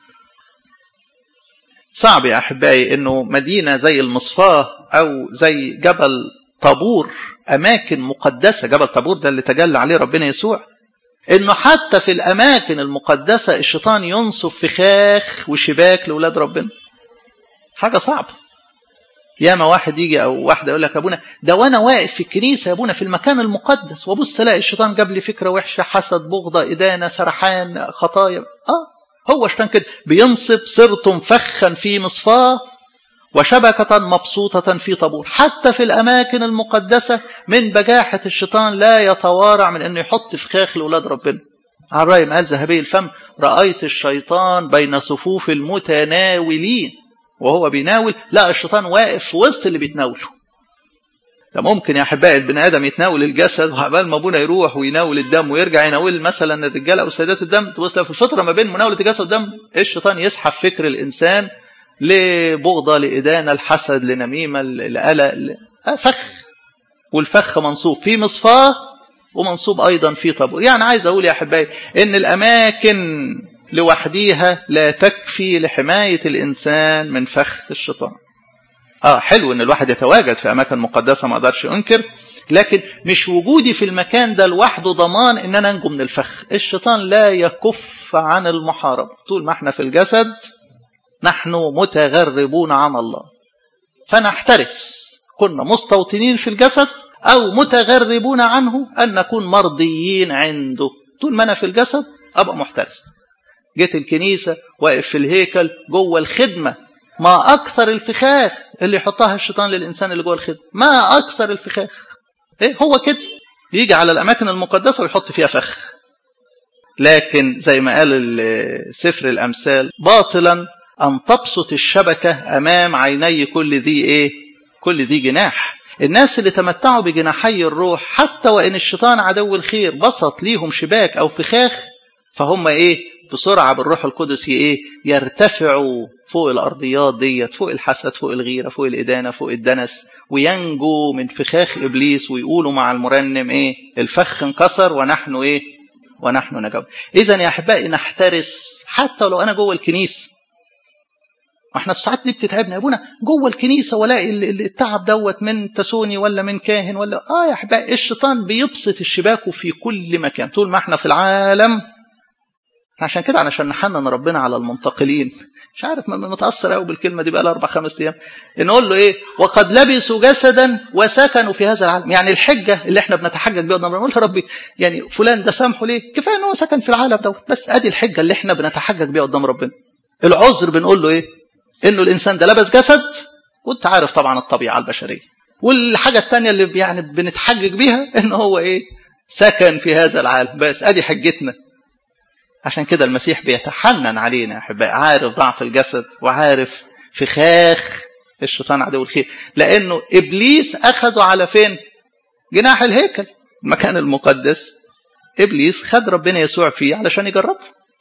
صعب يا أحبائي أنه مدينة زي المصفاة أو زي جبل طابور أماكن مقدسة جبل طابور ده اللي تجلى عليه ربنا يسوع انه حتى في الاماكن المقدسه الشيطان ينصب فخاخ وشباك لاولاد ربنا حاجه صعبه ياما واحد يجي او واحده يقول لك يا ابونا ده وانا واقف في الكنيسه يا ابونا في المكان المقدس وابص الاقي الشيطان جاب لي فكره وحشه حسد بغضه ادانه سرحان خطايا اه هو الشيطان كده بينصب صرتم فخا في مصفاه وشبكة مبسوطة في طابور حتى في الأماكن المقدسة من بجاحة الشيطان لا يتوارع من أنه يحط فخاخ لأولاد ربنا عن رأي قال ذهبي الفم رأيت الشيطان بين صفوف المتناولين وهو بيناول لا الشيطان واقف في وسط اللي بيتناوله ده ممكن يا احبائي البني ادم يتناول الجسد وعبال ما ابونا يروح ويناول الدم ويرجع يناول مثلا الرجاله او السيدات الدم تبص في الفتره ما بين مناوله الجسد والدم الشيطان يسحب فكر الانسان لبغضه لادانه الحسد لنميمه لقلق فخ والفخ منصوب في مصفاه ومنصوب ايضا في طابور يعني عايز اقول يا احبائي ان الاماكن لوحديها لا تكفي لحمايه الانسان من فخ الشيطان اه حلو ان الواحد يتواجد في اماكن مقدسه ما اقدرش انكر لكن مش وجودي في المكان ده لوحده ضمان ان انا انجو من الفخ الشيطان لا يكف عن المحاربه طول ما احنا في الجسد نحن متغربون عن الله فنحترس كنا مستوطنين في الجسد او متغربون عنه ان نكون مرضيين عنده طول ما انا في الجسد ابقى محترس جيت الكنيسه واقف في الهيكل جوه الخدمه ما أكثر الفخاخ اللي يحطها الشيطان للإنسان اللي جوه الخدمة ما أكثر الفخاخ إيه هو كده يجي على الأماكن المقدسة ويحط فيها فخ لكن زي ما قال سفر الأمثال باطلا أن تبسط الشبكة أمام عيني كل ذي إيه كل ذي جناح الناس اللي تمتعوا بجناحي الروح حتى وإن الشيطان عدو الخير بسط ليهم شباك أو فخاخ فهم إيه بسرعة بالروح القدس إيه يرتفعوا فوق الأرضيات ديت فوق الحسد فوق الغيرة فوق الإدانة فوق الدنس وينجو من فخاخ إبليس ويقولوا مع المرنم إيه الفخ انكسر ونحن إيه ونحن نجو إذا يا أحبائي نحترس حتى لو أنا جوه الكنيسة احنا الساعات دي بتتعبنا يا ابونا جوه الكنيسه والاقي التعب دوت من تسوني ولا من كاهن ولا اه يا احبائي الشيطان بيبسط الشباك في كل مكان طول ما احنا في العالم عشان كده علشان نحنن ربنا على المنتقلين مش عارف متاثر قوي بالكلمه دي بقى لها اربع خمس ايام نقول له ايه وقد لبسوا جسدا وسكنوا في هذا العالم يعني الحجه اللي احنا بنتحجج بيها قدام نقول يا ربي يعني فلان ده سامحه ليه كفايه ان هو سكن في العالم دوت بس ادي الحجه اللي احنا بنتحجج بيها قدام ربنا العذر بنقول له ايه انه الانسان ده لبس جسد وانت عارف طبعا الطبيعه البشريه والحاجه الثانيه اللي يعني بنتحجج بيها ان هو ايه سكن في هذا العالم بس ادي حجتنا عشان كده المسيح بيتحنن علينا يا احبائي عارف ضعف الجسد وعارف فخاخ الشيطان عدو الخير لانه ابليس اخذه على فين جناح الهيكل المكان المقدس ابليس خد ربنا يسوع فيه علشان يجربه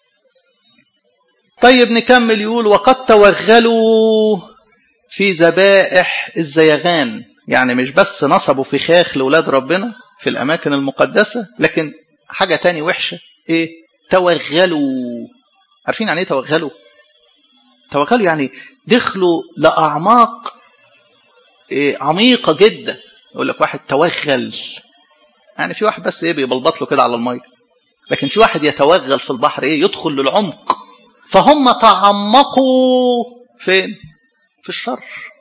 طيب نكمل يقول وقد توغلوا في ذبائح الزيغان يعني مش بس نصبوا فخاخ لاولاد ربنا في الاماكن المقدسه لكن حاجه تاني وحشه ايه توغلوا عارفين يعني ايه توغلوا توغلوا يعني دخلوا لاعماق إيه عميقه جدا يقول لك واحد توغل يعني في واحد بس ايه بيبلبط له كده على الميه لكن في واحد يتوغل في البحر ايه يدخل للعمق فهم تعمقوا فين في الشر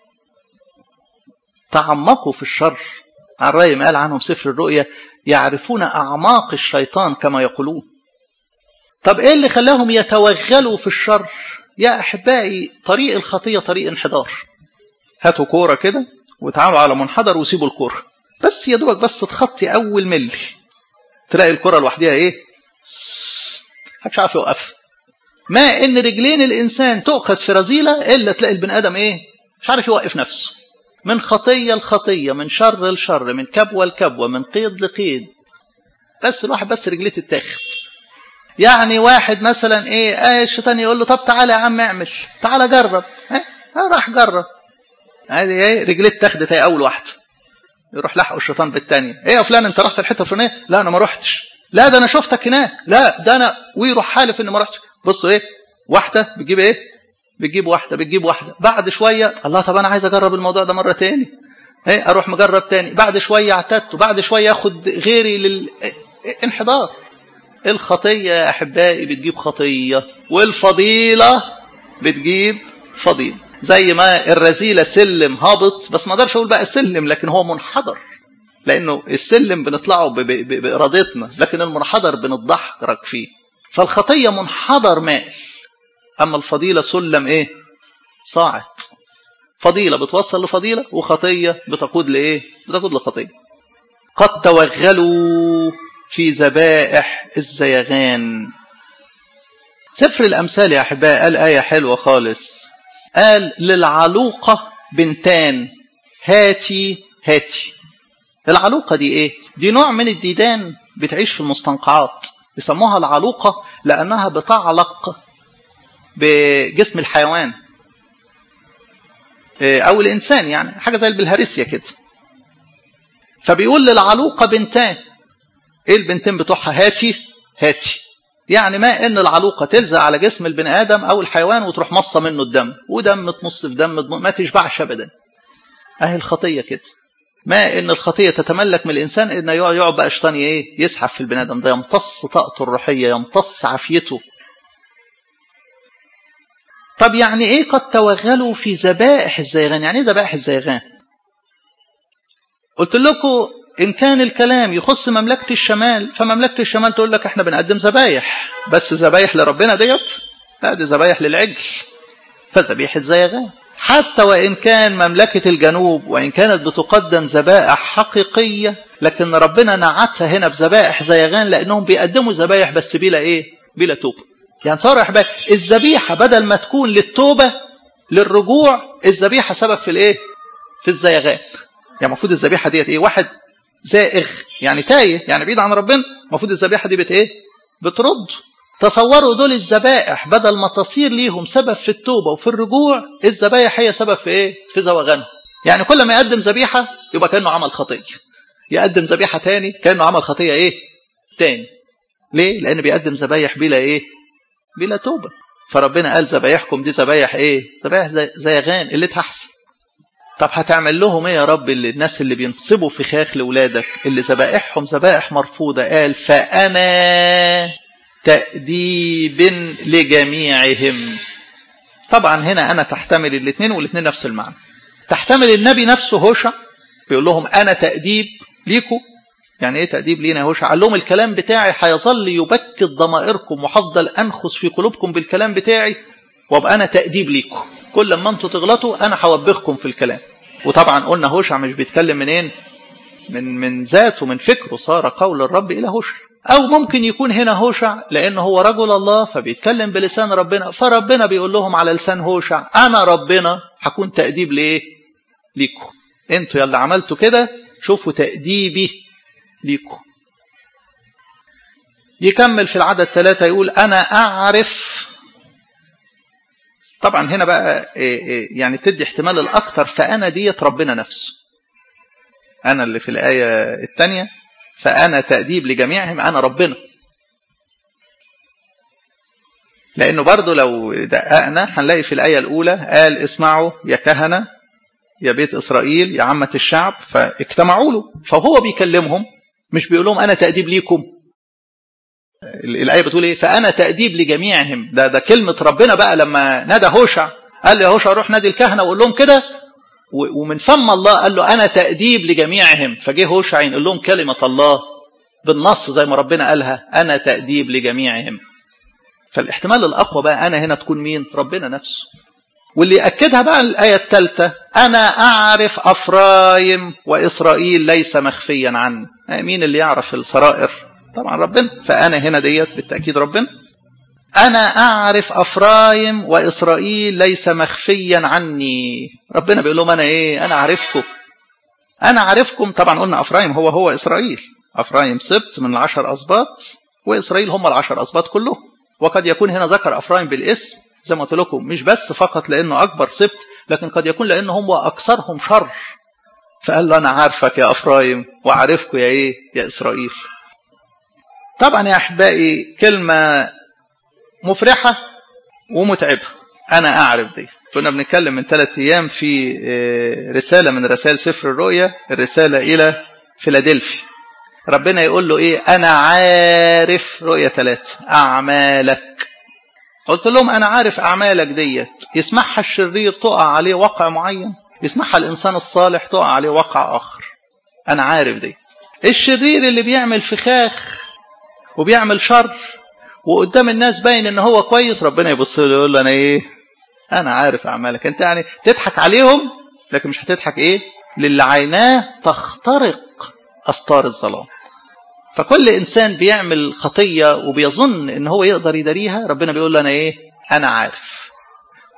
تعمقوا في الشر الرأي ما قال عنهم سفر الرؤيا يعرفون أعماق الشيطان كما يقولون طب ايه اللي خلاهم يتوغلوا في الشر يا احبائي طريق الخطيه طريق انحدار هاتوا كوره كده وتعالوا على منحدر وسيبوا الكوره بس يا دوبك بس تخطي اول ملي تلاقي الكره لوحدها ايه محدش عارف يوقف ما ان رجلين الانسان تؤخذ في رذيله الا تلاقي البني ادم ايه مش عارف يوقف نفسه من خطيه لخطيه من شر لشر من كبوه لكبوه من قيد لقيد بس الواحد بس رجليه تتاخد يعني واحد مثلا ايه آه الشيطان يقول له طب تعالى يا عم اعمل تعالى جرب ها آه راح جرب ادي ايه رجليه اتاخدت هي اول واحده يروح لحقه الشيطان بالثانيه ايه يا فلان انت رحت الحته الفلانيه لا انا ما رحتش لا ده انا شفتك هناك لا ده انا ويروح حالف ان ما رحتش بصوا ايه واحده بتجيب ايه بتجيب واحده بتجيب واحده بعد شويه الله طب انا عايز اجرب الموضوع ده مره تاني ايه اروح مجرب تاني بعد شويه اعتدت وبعد شويه اخد غيري للانحدار الخطيه يا احبائي بتجيب خطيه والفضيله بتجيب فضيله زي ما الرذيله سلم هابط بس ما اقدرش اقول بقى سلم لكن هو منحدر لانه السلم بنطلعه بارادتنا لكن المنحدر بنتدحرج فيه فالخطيه منحدر مائل اما الفضيله سلم ايه صاعد فضيله بتوصل لفضيله وخطيه بتقود لايه بتقود لخطيه قد توغلوا في ذبائح الزيغان سفر الامثال يا احبائي قال ايه حلوه خالص قال للعلوقة بنتان هاتي هاتي العلوقة دي ايه دي نوع من الديدان بتعيش في المستنقعات يسموها العلوقة لأنها بتعلق بجسم الحيوان أو الإنسان يعني حاجة زي البلهارسيا كده فبيقول للعلوقة بنتان ايه البنتين بتوعها هاتي هاتي يعني ما ان العلوقة تلزق على جسم البني ادم او الحيوان وتروح مصة منه الدم ودم تمص في دم ما تشبعش ابدا اهي الخطية كده ما ان الخطية تتملك من الانسان ان يقعد بقى شيطان ايه يسحب في البني ادم ده يمتص طاقته الروحية يمتص عافيته طب يعني ايه قد توغلوا في ذبائح الزيغان يعني ايه ذبائح الزيغان قلت لكم إن كان الكلام يخص مملكة الشمال فمملكة الشمال تقول لك احنا بنقدم ذبايح بس ذبايح لربنا ديت لا دي ذبايح للعجل فذبيحة زيغان حتى وإن كان مملكة الجنوب وإن كانت بتقدم ذبائح حقيقية لكن ربنا نعتها هنا بذبائح زيغان لأنهم بيقدموا ذبايح بس بلا إيه بلا توبة يعني صار أحباب الذبيحة بدل ما تكون للتوبة للرجوع الذبيحة سبب في الإيه في الزيغان يعني المفروض الذبيحة ديت إيه واحد زائغ يعني تايه يعني بعيد عن ربنا المفروض الذبيحه دي بت ايه بترد تصوروا دول الذبائح بدل ما تصير ليهم سبب في التوبه وفي الرجوع الذبائح هي سبب في ايه في زوغانهم يعني كل ما يقدم ذبيحه يبقى كانه عمل خطيه يقدم ذبيحه تاني كانه عمل خطيه ايه تاني ليه لان بيقدم ذبايح بلا ايه بلا توبه فربنا قال ذبايحكم دي ذبايح ايه ذبايح زيغان اللي تحسن طب هتعمل لهم ايه يا رب اللي الناس اللي بينصبوا فخاخ لاولادك اللي ذبائحهم ذبائح مرفوضه قال فانا تاديب لجميعهم طبعا هنا انا تحتمل الاثنين والاثنين نفس المعنى تحتمل النبي نفسه هوشع بيقول لهم انا تاديب ليكم يعني ايه تاديب لينا يا هوشع قال لهم الكلام بتاعي هيظل يبكت ضمائركم وهفضل انخس في قلوبكم بالكلام بتاعي وابقى انا تاديب ليكم كل ما انتوا تغلطوا انا هوبخكم في الكلام وطبعا قلنا هوشع مش بيتكلم منين من من ذاته من فكره صار قول الرب الى هوشع او ممكن يكون هنا هوشع لان هو رجل الله فبيتكلم بلسان ربنا فربنا بيقول لهم على لسان هوشع انا ربنا هكون تاديب لايه ليكم انتوا يلا عملتوا كده شوفوا تاديبي ليكم يكمل في العدد ثلاثة يقول أنا أعرف طبعا هنا بقى يعني تدي احتمال الأكثر فأنا ديت ربنا نفسه أنا اللي في الآية الثانية فأنا تأديب لجميعهم أنا ربنا لأنه برضو لو دققنا هنلاقي في الآية الأولى قال اسمعوا يا كهنة يا بيت إسرائيل يا عامة الشعب فاجتمعوا له فهو بيكلمهم مش بيقول لهم أنا تأديب ليكم الآية بتقول إيه فأنا تأديب لجميعهم ده ده كلمة ربنا بقى لما نادى هوشع قال له يا هوشع روح نادي الكهنة وقول لهم كده ومن فم الله قال له أنا تأديب لجميعهم فجه هوشع يقول لهم كلمة الله بالنص زي ما ربنا قالها أنا تأديب لجميعهم فالاحتمال الأقوى بقى أنا هنا تكون مين ربنا نفسه واللي يأكدها بقى الآية الثالثة أنا أعرف أفرايم وإسرائيل ليس مخفيا عني مين اللي يعرف السرائر طبعا ربنا فأنا هنا ديت بالتأكيد ربنا أنا أعرف أفرايم وإسرائيل ليس مخفيا عني ربنا بيقول لهم أنا إيه أنا عارفكم أنا عارفكم طبعا قلنا أفرايم هو هو إسرائيل أفرايم سبت من العشر أسباط وإسرائيل هم العشر أسباط كلهم وقد يكون هنا ذكر أفرايم بالاسم زي ما قلت لكم مش بس فقط لأنه أكبر سبت لكن قد يكون لأنه هو أكثرهم شر فقال له أنا عارفك يا أفرايم وعارفكم يا إيه يا إسرائيل طبعا يا أحبائي كلمة مفرحة ومتعبة أنا أعرف دي كنا بنتكلم من ثلاثة أيام في رسالة من رسائل سفر الرؤيا الرسالة إلى فيلادلفيا ربنا يقول له إيه أنا عارف رؤية ثلاثة أعمالك قلت لهم أنا عارف أعمالك ديت يسمعها الشرير تقع عليه وقع معين يسمعها الإنسان الصالح تقع عليه وقع آخر أنا عارف ديت الشرير اللي بيعمل فخاخ وبيعمل شر وقدام الناس باين ان هو كويس ربنا يبص له يقول له انا ايه انا عارف اعمالك انت يعني تضحك عليهم لكن مش هتضحك ايه للي عيناه تخترق استار الظلام فكل انسان بيعمل خطيه وبيظن ان هو يقدر يداريها ربنا بيقول له انا ايه انا عارف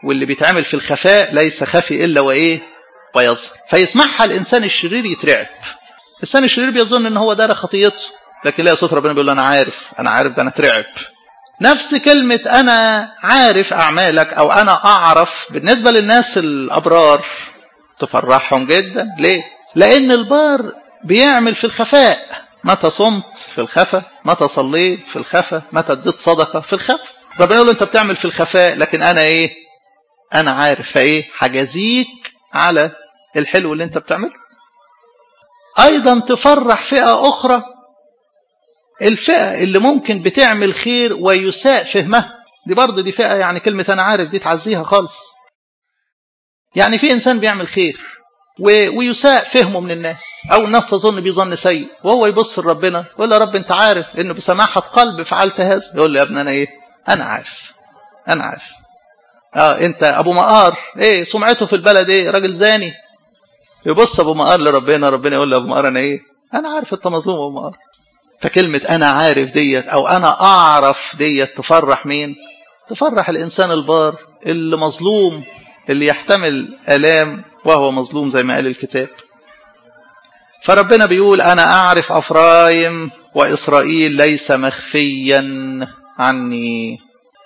واللي بيتعمل في الخفاء ليس خفي إلا وإيه ويظهر فيسمعها الإنسان الشرير يترعب الإنسان الشرير بيظن إن هو دار خطيته لكن لا صوت ربنا بيقول له أنا عارف أنا عارف ده أنا اترعب نفس كلمة أنا عارف أعمالك أو أنا أعرف بالنسبة للناس الأبرار تفرحهم جدا ليه؟ لأن البار بيعمل في الخفاء متى صمت في الخفا متى صليت في الخفا متى اديت صدقة في الخفا ربنا يقول له أنت بتعمل في الخفاء لكن أنا إيه؟ أنا عارف فإيه؟ حجازيك على الحلو اللي أنت بتعمله أيضا تفرح فئة أخرى الفئة اللي ممكن بتعمل خير ويساء فهمها دي برضه دي فئة يعني كلمة أنا عارف دي تعزيها خالص يعني في إنسان بيعمل خير ويساء فهمه من الناس أو الناس تظن بظن سيء وهو يبص لربنا يقول يا رب أنت عارف إنه بسماحة قلب فعلت هذا يقول له يا ابني أنا إيه أنا عارف أنا عارف اه انت ابو مقار ايه سمعته في البلد ايه راجل زاني يبص ابو مقار لربنا ربنا يقول له ابو مقار انا ايه انا عارف انت مظلوم ابو مقار فكلمة أنا عارف ديت أو أنا أعرف ديت تفرح مين تفرح الإنسان البار اللي مظلوم اللي يحتمل ألام وهو مظلوم زي ما قال الكتاب فربنا بيقول أنا أعرف أفرايم وإسرائيل ليس مخفيا عني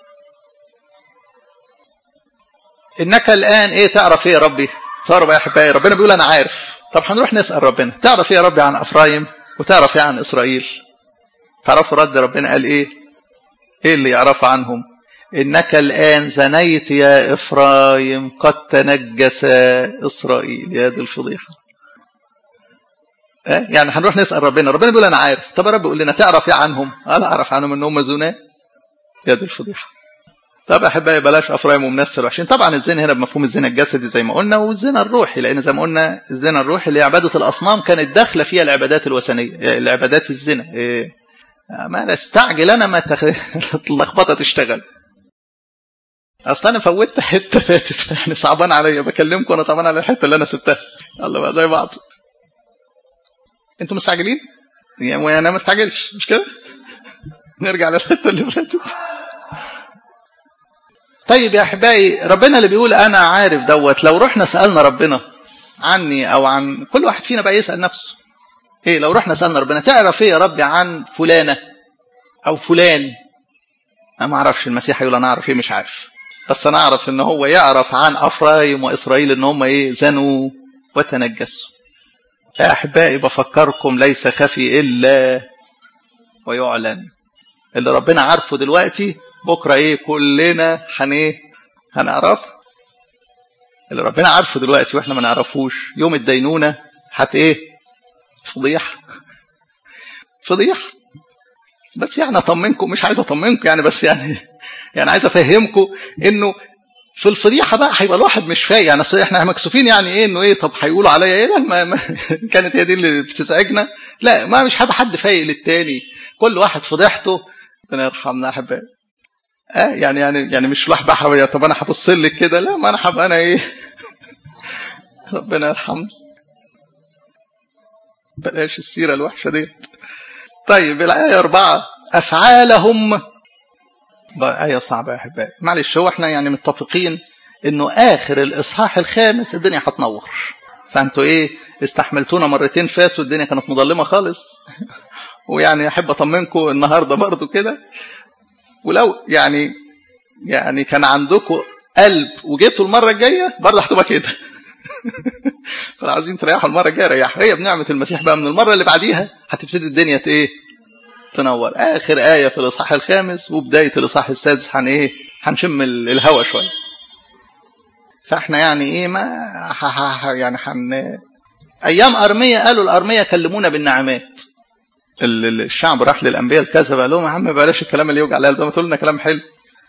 إنك الآن إيه تعرف إيه يا ربي صار يا أحبائي ربنا بيقول أنا عارف طب هنروح نسأل ربنا تعرف إيه يا ربي عن أفرايم وتعرف ايه عن اسرائيل تعرفوا رد ربنا قال ايه ايه اللي يعرف عنهم انك الان زنيت يا افرايم قد تنجس اسرائيل يا دي الفضيحه اه يعني هنروح نسال ربنا ربنا بيقول انا عارف طب يا رب قول لنا تعرف ايه عنهم انا اعرف عنهم ان هم زنا يا دي الفضيحه طب احبائي بلاش افرايم ومنسل وحشين طبعا الزنا هنا بمفهوم الزنا الجسدي زي ما قلنا والزنا الروحي لان زي ما قلنا الزنا الروحي اللي عباده الاصنام كانت داخله فيها العبادات الوثنيه العبادات الزنا إيه ما استعجل انا ما تخ... اللخبطه تشتغل اصل انا فوتت حته فاتت يعني صعبان عليا بكلمكم انا صعبان على الحته اللي انا سبتها يلا بقى زي بعض انتوا مستعجلين؟ يعني انا ما استعجلش مش كده؟ نرجع للحته اللي فاتت طيب يا احبائي ربنا اللي بيقول انا عارف دوت لو رحنا سالنا ربنا عني او عن كل واحد فينا بقى يسال نفسه ايه لو رحنا سالنا ربنا تعرف ايه يا ربي عن فلانه او فلان انا ما اعرفش المسيح يقول انا اعرف ايه مش عارف بس انا اعرف ان هو يعرف عن افرايم واسرائيل ان هم ايه زنوا وتنجسوا يا احبائي بفكركم ليس خفي الا ويعلن اللي ربنا عارفه دلوقتي بكره ايه كلنا هن ايه هنعرف اللي ربنا عارفه دلوقتي واحنا ما نعرفوش يوم الدينونه هت ايه فضيحه فضيحه بس يعني اطمنكم مش عايز اطمنكم يعني بس يعني يعني عايز افهمكم انه في الفضيحه بقى هيبقى الواحد مش فايق يعني اصل احنا مكسوفين يعني ايه انه ايه طب هيقولوا عليا ايه لا ما ما كانت هي دي اللي بتزعجنا لا ما مش هيبقى حد فايق للتاني كل واحد فضيحته ربنا يرحمنا يا احبائي اه يعني يعني يعني مش راح بقى طب انا هبص لك كده لا ما انا هبقى انا ايه ربنا يرحمنا بلاش السيره الوحشه دي طيب الايه أربعة افعالهم بقى آية صعبة يا أحبائي معلش هو احنا يعني متفقين إنه آخر الإصحاح الخامس الدنيا هتنور فأنتوا إيه استحملتونا مرتين فاتوا الدنيا كانت مظلمة خالص ويعني أحب أطمنكم النهاردة برضو كده ولو يعني يعني كان عندكم قلب وجيتوا المرة الجاية برضه هتبقى كده فلو عايزين تريحوا المرة الجاية ريحوا هي بنعمة المسيح بقى من المرة اللي بعديها هتبتدي الدنيا ايه تنور اخر ايه في الاصحاح الخامس وبدايه الاصحاح السادس هن ايه هنشم الهوا شويه فاحنا يعني ايه ما ح ح ح يعني حن ايام ارميه قالوا الارميه كلمونا بالنعمات الشعب راح للانبياء الكذبه قال لهم يا عم بلاش الكلام اللي يوجع القلب ده ما تقول لنا كلام حلو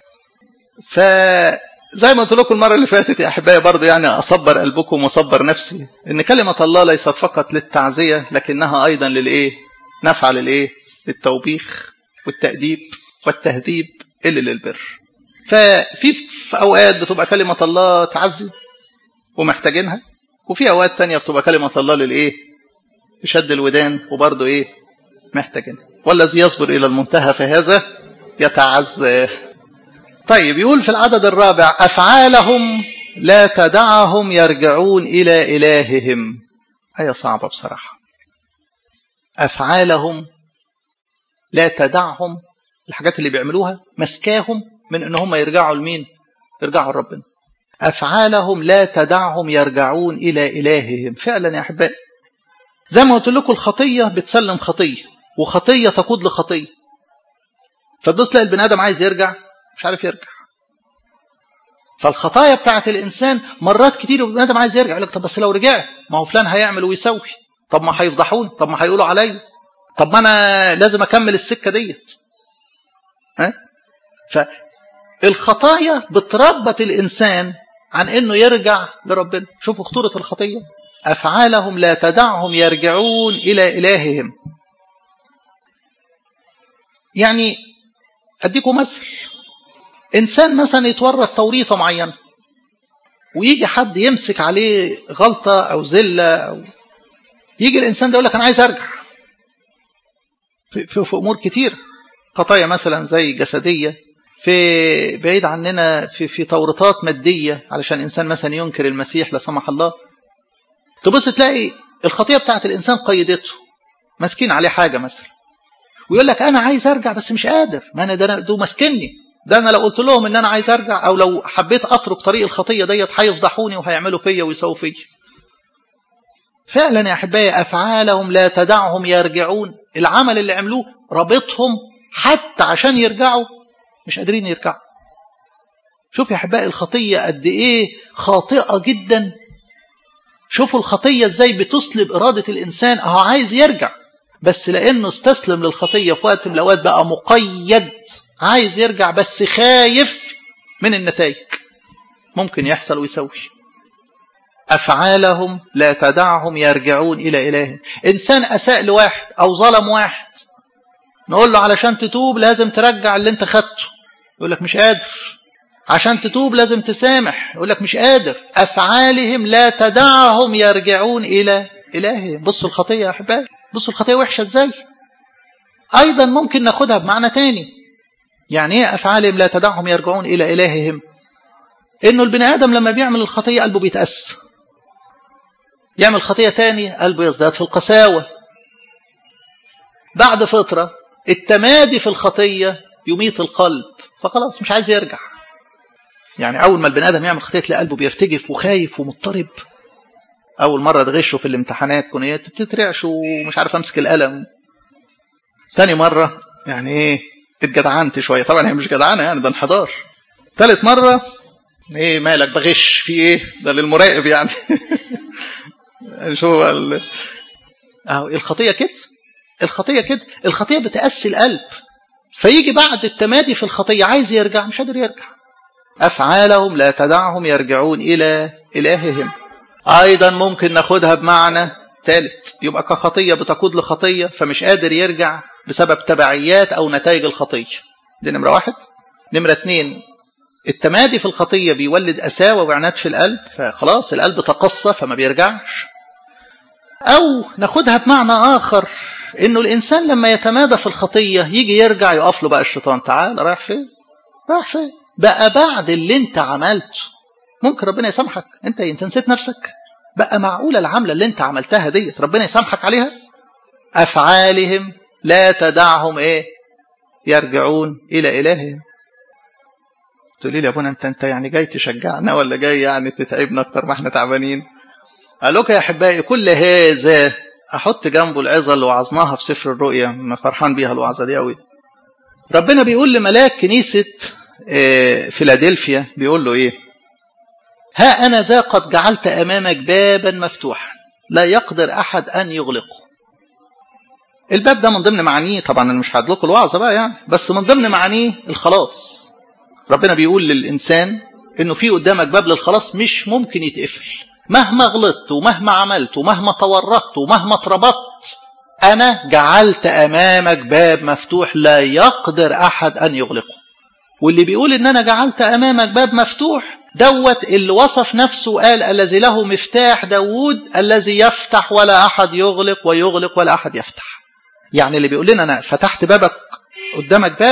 فزي ما قلت لكم المره اللي فاتت يا احبائي برضه يعني اصبر قلبكم واصبر نفسي ان كلمه الله ليست فقط للتعزيه لكنها ايضا للايه نفع للايه للتوبيخ والتأديب والتهذيب اللي للبر ففي في أوقات بتبقى كلمة الله تعزي ومحتاجينها وفي أوقات تانية بتبقى كلمة الله للإيه لشد الودان وبرضه إيه محتاجينها والذي يصبر إلى المنتهى فهذا يتعزى طيب يقول في العدد الرابع أفعالهم لا تدعهم يرجعون إلى إلههم آية صعبة بصراحة أفعالهم لا تدعهم الحاجات اللي بيعملوها مسكاهم من ان هم يرجعوا لمين يرجعوا لربنا افعالهم لا تدعهم يرجعون الى الههم فعلا يا احبائي زي ما قلت لكم الخطيه بتسلم خطيه وخطيه تقود لخطيه فتبص تلاقي البني ادم عايز يرجع مش عارف يرجع فالخطايا بتاعت الانسان مرات كتير البني ادم عايز يرجع يقول لك طب بس لو رجعت ما هو فلان هيعمل ويسوي طب ما هيفضحوني طب ما هيقولوا عليا طب ما انا لازم اكمل السكه ديت ها فالخطايا بتربط الانسان عن انه يرجع لربنا شوفوا خطوره الخطيه افعالهم لا تدعهم يرجعون الى الههم يعني اديكم مثل انسان مثلا يتورط توريطه معينه ويجي حد يمسك عليه غلطه او زله او يجي الانسان ده يقول لك انا عايز ارجع في, في, في امور كتير خطايا مثلا زي جسديه في بعيد عننا في في تورطات ماديه علشان الانسان مثلا ينكر المسيح لا سمح الله تبص تلاقي الخطيه بتاعت الانسان قيدته ماسكين عليه حاجه مثلا ويقول لك انا عايز ارجع بس مش قادر ما انا ده ده ماسكني ده انا لو قلت لهم ان انا عايز ارجع او لو حبيت اترك طريق الخطيه ديت هيفضحوني وهيعملوا فيا ويسووا فيا فعلا يا احبائي افعالهم لا تدعهم يرجعون العمل اللي عملوه رابطهم حتى عشان يرجعوا مش قادرين يرجعوا شوف يا احبائي الخطيه قد ايه خاطئه جدا شوفوا الخطيه ازاي بتسلب اراده الانسان اهو عايز يرجع بس لانه استسلم للخطيه في وقت من الاوقات بقى مقيد عايز يرجع بس خايف من النتائج ممكن يحصل ويسوي أفعالهم لا تدعهم يرجعون إلى إله إنسان أساء لواحد أو ظلم واحد نقول له علشان تتوب لازم ترجع اللي انت خدته يقول لك مش قادر عشان تتوب لازم تسامح يقول لك مش قادر أفعالهم لا تدعهم يرجعون إلى إلههم بصوا الخطية يا أحبائي بصوا الخطية وحشة إزاي أيضا ممكن ناخدها بمعنى تاني يعني إيه أفعالهم لا تدعهم يرجعون إلى إلههم إنه البني آدم لما بيعمل الخطية قلبه بيتأس يعمل خطية تاني قلبه يزداد في القساوة بعد فترة التمادي في الخطية يميت القلب فخلاص مش عايز يرجع يعني أول ما البني آدم يعمل خطية تلاقي قلبه بيرتجف وخايف ومضطرب أول مرة تغشه في الامتحانات كنت بتترعش ومش عارف أمسك القلم تاني مرة يعني إيه اتجدعنت شوية طبعا هي مش جدعانة يعني ده انحدار تالت مرة ايه مالك بغش في ايه ده للمراقب يعني شو ال... اهو الخطيه كده الخطيه كده الخطيه بتاسي القلب فيجي بعد التمادي في الخطيه عايز يرجع مش قادر يرجع افعالهم لا تدعهم يرجعون الى الههم ايضا ممكن ناخدها بمعنى ثالث يبقى كخطيه بتقود لخطيه فمش قادر يرجع بسبب تبعيات او نتائج الخطيه دي نمره واحد نمره اثنين التمادي في الخطية بيولد أساوة وعناد في القلب فخلاص القلب تقصى فما بيرجعش أو ناخدها بمعنى آخر إنه الإنسان لما يتمادى في الخطية يجي يرجع يقف له بقى الشيطان تعال رايح فين؟ رايح فين؟ بقى بعد اللي أنت عملته ممكن ربنا يسامحك أنت أنت نسيت نفسك بقى معقولة العملة اللي أنت عملتها ديت ربنا يسامحك عليها أفعالهم لا تدعهم إيه؟ يرجعون إلى إلههم تقولي لي يا ابونا انت انت يعني جاي تشجعنا ولا جاي يعني تتعبنا اكتر ما احنا تعبانين قال لك يا احبائي كل هذا احط جنبه العظه اللي وعظناها في سفر الرؤيا انا فرحان بيها الوعظه دي قوي ربنا بيقول لملاك كنيسه فيلادلفيا بيقول له ايه ها انا ذا قد جعلت امامك بابا مفتوحا لا يقدر احد ان يغلقه الباب ده من ضمن معانيه طبعا انا مش هدلكوا الوعظه بقى يعني بس من ضمن معانيه الخلاص ربنا بيقول للإنسان إنه في قدامك باب للخلاص مش ممكن يتقفل مهما غلطت ومهما عملت ومهما تورطت ومهما اتربطت أنا جعلت أمامك باب مفتوح لا يقدر أحد أن يغلقه واللي بيقول إن أنا جعلت أمامك باب مفتوح دوت اللي وصف نفسه قال الذي له مفتاح داوود الذي يفتح ولا أحد يغلق ويغلق ولا أحد يفتح يعني اللي بيقول لنا أنا فتحت بابك قدامك باب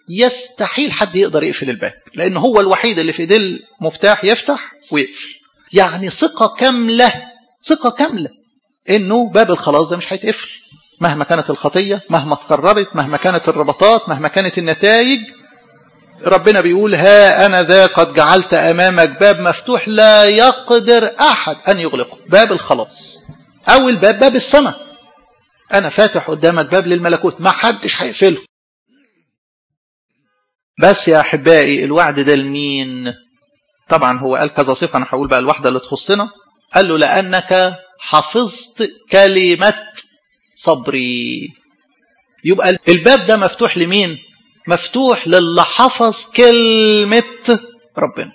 يستحيل حد يقدر يقفل الباب لان هو الوحيد اللي في ايديه المفتاح يفتح ويقفل يعني ثقه كامله ثقه كامله انه باب الخلاص ده مش هيتقفل مهما كانت الخطيه مهما اتكررت مهما كانت الربطات مهما كانت النتائج ربنا بيقول ها انا ذا قد جعلت امامك باب مفتوح لا يقدر احد ان يغلقه باب الخلاص اول باب باب السماء انا فاتح قدامك باب للملكوت ما حدش هيقفله بس يا احبائي الوعد ده لمين طبعا هو قال كذا صفه انا هقول بقى الواحده اللي تخصنا قال له لانك حفظت كلمه صبري يبقى الباب ده مفتوح لمين مفتوح للي حفظ كلمه ربنا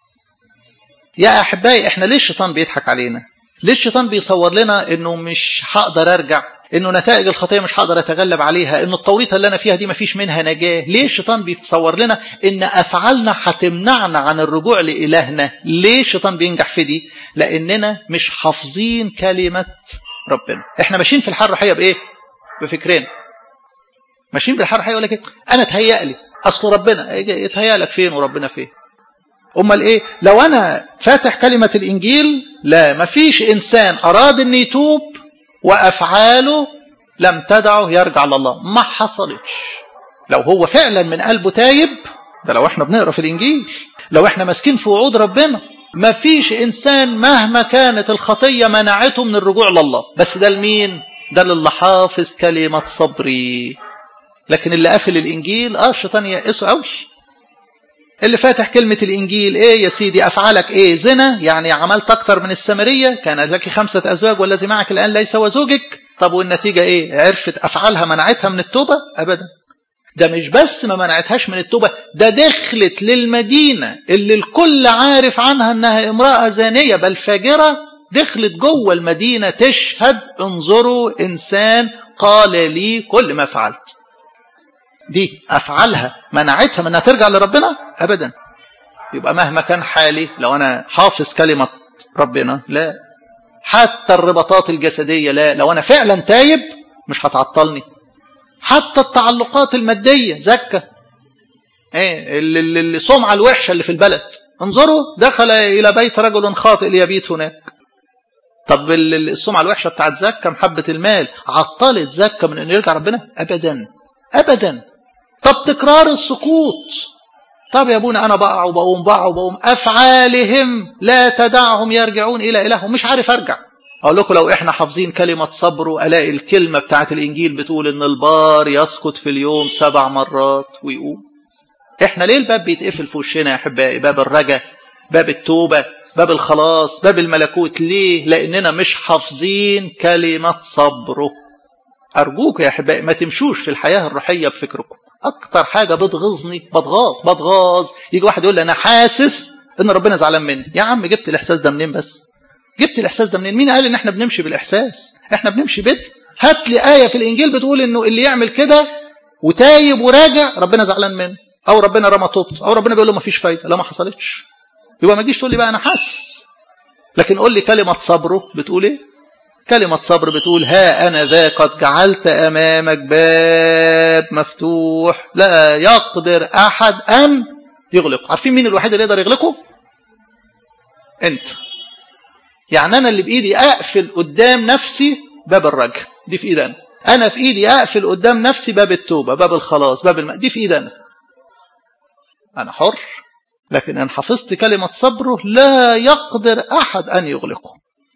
يا احبائي احنا ليه الشيطان بيضحك علينا ليه الشيطان بيصور لنا انه مش هقدر ارجع انه نتائج الخطيه مش هقدر اتغلب عليها انه التوريطه اللي انا فيها دي مفيش منها نجاه ليه الشيطان بيتصور لنا ان افعالنا هتمنعنا عن الرجوع لالهنا ليه الشيطان بينجح في دي لاننا مش حافظين كلمه ربنا احنا ماشيين في الحياه الروحيه بايه بفكرين ماشيين بالحياه الروحيه يقول لك انا اتهيأ لي اصل ربنا يتهيأ لك فين وربنا فين امال ايه لو انا فاتح كلمه الانجيل لا مفيش انسان اراد ان يتوب وافعاله لم تدعه يرجع لله ما حصلتش لو هو فعلا من قلبه تايب ده لو احنا بنقرا في الانجيل لو احنا ماسكين في وعود ربنا ما فيش انسان مهما كانت الخطيه منعته من الرجوع لله بس ده لمين ده للي حافظ كلمه صبري لكن اللي قافل الانجيل اه الشيطان يئسه قوي اللي فاتح كلمة الإنجيل إيه يا سيدي أفعالك إيه زنا يعني عملت أكتر من السامرية كان لك خمسة أزواج والذي معك الآن ليس وزوجك طب والنتيجة إيه عرفت أفعالها منعتها من التوبة أبدا ده مش بس ما منعتهاش من التوبة ده دخلت للمدينة اللي الكل عارف عنها أنها امرأة زانية بل فاجرة دخلت جوه المدينة تشهد انظروا إنسان قال لي كل ما فعلت دي افعالها منعتها من انها ترجع لربنا ابدا يبقى مهما كان حالي لو انا حافظ كلمه ربنا لا حتى الرباطات الجسديه لا لو انا فعلا تايب مش هتعطلني حتى التعلقات الماديه زكه ايه السمعه الوحشه اللي في البلد انظروا دخل الى بيت رجل خاطئ ليبيت هناك طب السمعه الوحشه بتاعت زكه محبه المال عطلت زكه من انه يرجع ربنا ابدا ابدا طب تكرار السقوط طب يا ابونا انا بقع وبقوم بقع وبقوم افعالهم لا تدعهم يرجعون الى الههم مش عارف ارجع اقول لكم لو احنا حافظين كلمه صبر والاقي الكلمه بتاعت الانجيل بتقول ان البار يسقط في اليوم سبع مرات ويقوم احنا ليه الباب بيتقفل في وشنا يا احبائي باب الرجا باب التوبه باب الخلاص باب الملكوت ليه لاننا مش حافظين كلمه صبره ارجوك يا احبائي ما تمشوش في الحياه الروحيه بفكركم اكتر حاجه بتغيظني بتغاظ بتغاظ يجي واحد يقول لي انا حاسس ان ربنا زعلان مني يا عم جبت الاحساس ده منين بس جبت الاحساس ده منين مين قال ان احنا بنمشي بالاحساس احنا بنمشي بدء هات لي ايه في الانجيل بتقول انه اللي يعمل كده وتايب وراجع ربنا زعلان منه او ربنا رمى توبته او ربنا بيقول له ما فيش فايده لا ما حصلتش يبقى ما تجيش تقول لي بقى انا حاسس لكن قول لي كلمه صبره بتقول ايه كلمة صبر بتقول ها أنا ذا قد جعلت أمامك باب مفتوح لا يقدر أحد أن يغلقه عارفين مين الوحيد اللي يقدر يغلقه أنت يعني أنا اللي بإيدي أقفل قدام نفسي باب الرجع دي في إيدي أنا أنا في إيدي أقفل قدام نفسي باب التوبة باب الخلاص باب الم... دي في إيدي أنا أنا حر لكن إن حفظت كلمة صبره لا يقدر أحد أن يغلقه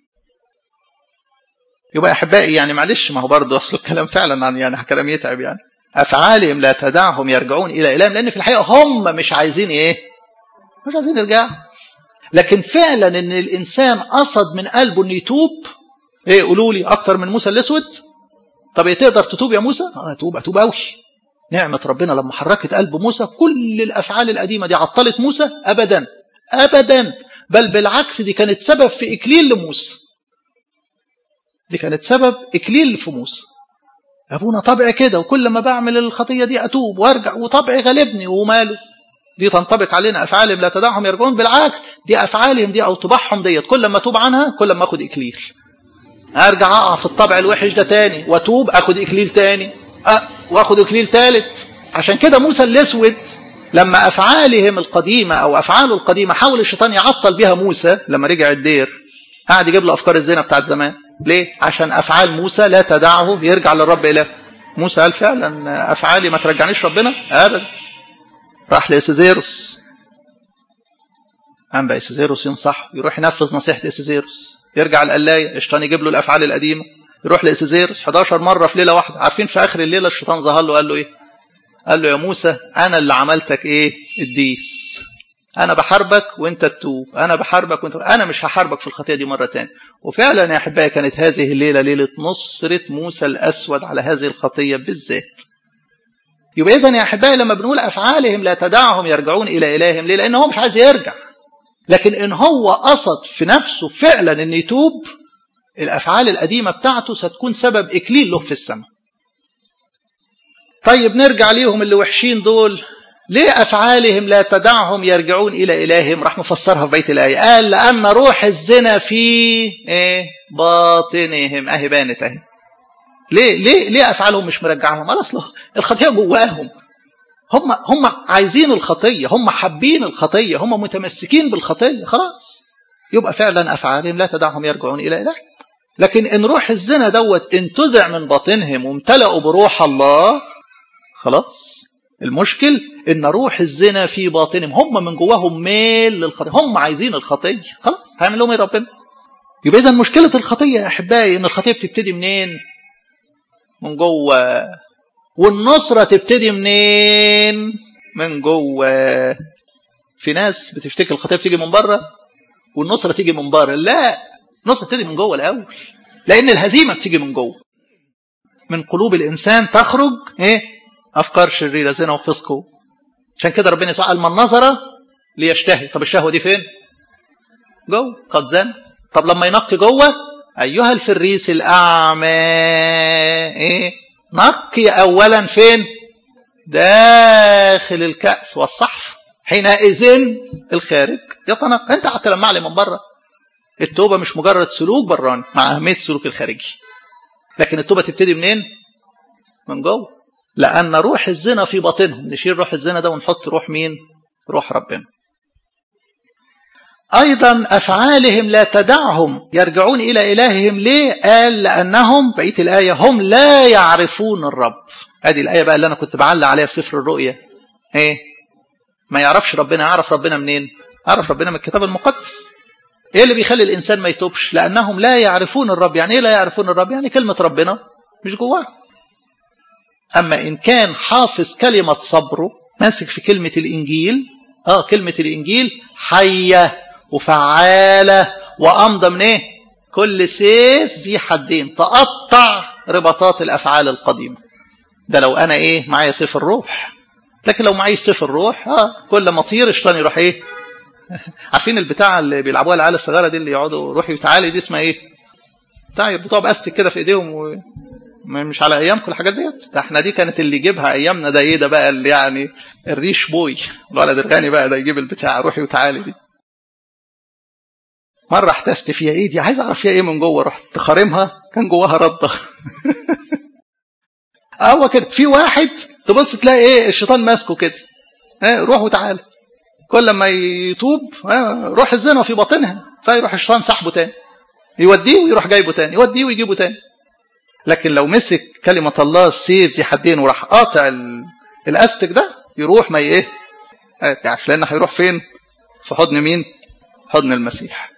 يبقى احبائي يعني معلش ما هو برضه اصل الكلام فعلا عن يعني كلام يتعب يعني افعالهم لا تدعهم يرجعون الى الههم لان في الحقيقه هم مش عايزين ايه؟ مش عايزين يرجعوا لكن فعلا ان الانسان قصد من قلبه انه يتوب ايه قولوا لي اكتر من موسى الاسود طب ايه تقدر تتوب يا موسى؟ اه اتوب اتوب قوي نعمه ربنا لما حركت قلب موسى كل الافعال القديمه دي عطلت موسى ابدا ابدا بل بالعكس دي كانت سبب في اكليل لموسى دي كانت سبب إكليل في موسى أبونا طبع كده وكل ما بعمل الخطية دي أتوب وأرجع وطبعي غالبني وماله دي تنطبق علينا أفعالهم لا تدعهم يرجعون بالعكس دي أفعالهم دي أو طباعهم ديت كل ما أتوب عنها كل ما أخد إكليل أرجع أقع في الطبع الوحش ده تاني وأتوب أخد إكليل تاني أه وأخد إكليل تالت عشان كده موسى الاسود لما افعالهم القديمه او افعاله القديمه حاول الشيطان يعطل بها موسى لما رجع الدير قعد يجيب له افكار الزنا بتاعت زمان ليه عشان افعال موسى لا تدعه يرجع للرب اله موسى قال فعلا افعالي ما ترجعنيش ربنا ابدا راح لاسيزيروس قام بقى اسيزيروس ينصحه يروح ينفذ نصيحه اسيزيروس يرجع القلايه الشيطان يجيب له الافعال القديمه يروح لاسيزيروس 11 مره في ليله واحده عارفين في اخر الليله الشيطان ظهر له قال له ايه قال له يا موسى انا اللي عملتك ايه الديس انا بحاربك وانت تتوب انا بحاربك وانت انا مش هحاربك في الخطيه دي مره تاني وفعلا يا احبائي كانت هذه الليله ليله نصره موسى الاسود على هذه الخطيه بالذات يبقى اذا يا احبائي لما بنقول افعالهم لا تدعهم يرجعون الى الههم ليه لان هو مش عايز يرجع لكن ان هو قصد في نفسه فعلا ان يتوب الافعال القديمه بتاعته ستكون سبب اكليل له في السماء طيب نرجع ليهم اللي وحشين دول ليه أفعالهم لا تدعهم يرجعون إلى إلههم راح مفسرها في بيت الآية قال لأن روح الزنا في إيه باطنهم أهي بانت أهي ليه ليه ليه أفعالهم مش مرجعهم قال أصله الخطيئة جواهم هم هم عايزين الخطية هم حابين الخطية هم متمسكين بالخطية خلاص يبقى فعلا أفعالهم لا تدعهم يرجعون إلى إلههم لكن إن روح الزنا دوت انتزع من باطنهم وامتلأوا بروح الله خلاص المشكل ان روح الزنا في باطنهم هم من جواهم ميل للخطيه هم عايزين الخطيه خلاص هيعمل لهم ايه ربنا يبقى اذا مشكله الخطيه يا احبائي ان الخطيه بتبتدي منين من جوه والنصره تبتدي منين من جوه في ناس بتفتكر الخطيه بتيجي من بره والنصره تيجي من بره لا النصره بتيجي من جوه الاول لان الهزيمه بتيجي من جوه من قلوب الانسان تخرج ايه افكار شريره زنا وفسق عشان كده ربنا يسوع قال من نظر ليشتهي طب الشهوه دي فين جوه قد زن طب لما ينقي جوه ايها الفريس الاعمى ايه نقي اولا فين داخل الكاس والصحف حينئذ الخارج يتنقى انت حتى لما علي من بره التوبه مش مجرد سلوك براني مع اهميه السلوك الخارجي لكن التوبه تبتدي منين من جوه لأن روح الزنا في باطنهم نشيل روح الزنا ده ونحط روح مين روح ربنا أيضا أفعالهم لا تدعهم يرجعون إلى إلههم ليه قال لأنهم بقية الآية هم لا يعرفون الرب هذه الآية بقى اللي أنا كنت بعلق عليها في سفر الرؤيا إيه ما يعرفش ربنا يعرف ربنا منين يعرف ربنا من الكتاب المقدس ايه اللي بيخلي الانسان ما يتوبش لانهم لا يعرفون الرب يعني ايه لا يعرفون الرب يعني كلمه ربنا مش جواه أما إن كان حافظ كلمة صبره ماسك في كلمة الإنجيل آه كلمة الإنجيل حية وفعالة وأمضى من إيه؟ كل سيف ذي حدين تقطع رباطات الأفعال القديمة ده لو أنا إيه معايا سيف الروح لكن لو معيش سيف الروح آه كل ما طير الشيطان يروح إيه عارفين البتاع اللي بيلعبوها العيال الصغيرة دي اللي يقعدوا روحي وتعالي دي اسمها إيه؟ بتاع يربطوها بأستك كده في إيديهم و... مش على ايامكم الحاجات ديت ده احنا دي كانت اللي يجيبها ايامنا ده ايه ده بقى اللي يعني الريش بوي الولد الغني بقى ده يجيب البتاع روحي وتعالي دي مره احتست فيها ايه دي عايز اعرف فيها ايه من جوه رحت خارمها كان جواها رده هو كده في واحد تبص تلاقي ايه الشيطان ماسكه كده اه روح وتعالى كل ما يتوب اه روح الزنا في باطنها فيروح الشيطان سحبه تاني يوديه ويروح جايبه تاني يوديه ويجيبه تاني لكن لو مسك كلمة الله السيف ذي حدين وراح قاطع الاستك ده يروح ما ايه يعني لان هيروح فين في حضن مين حضن المسيح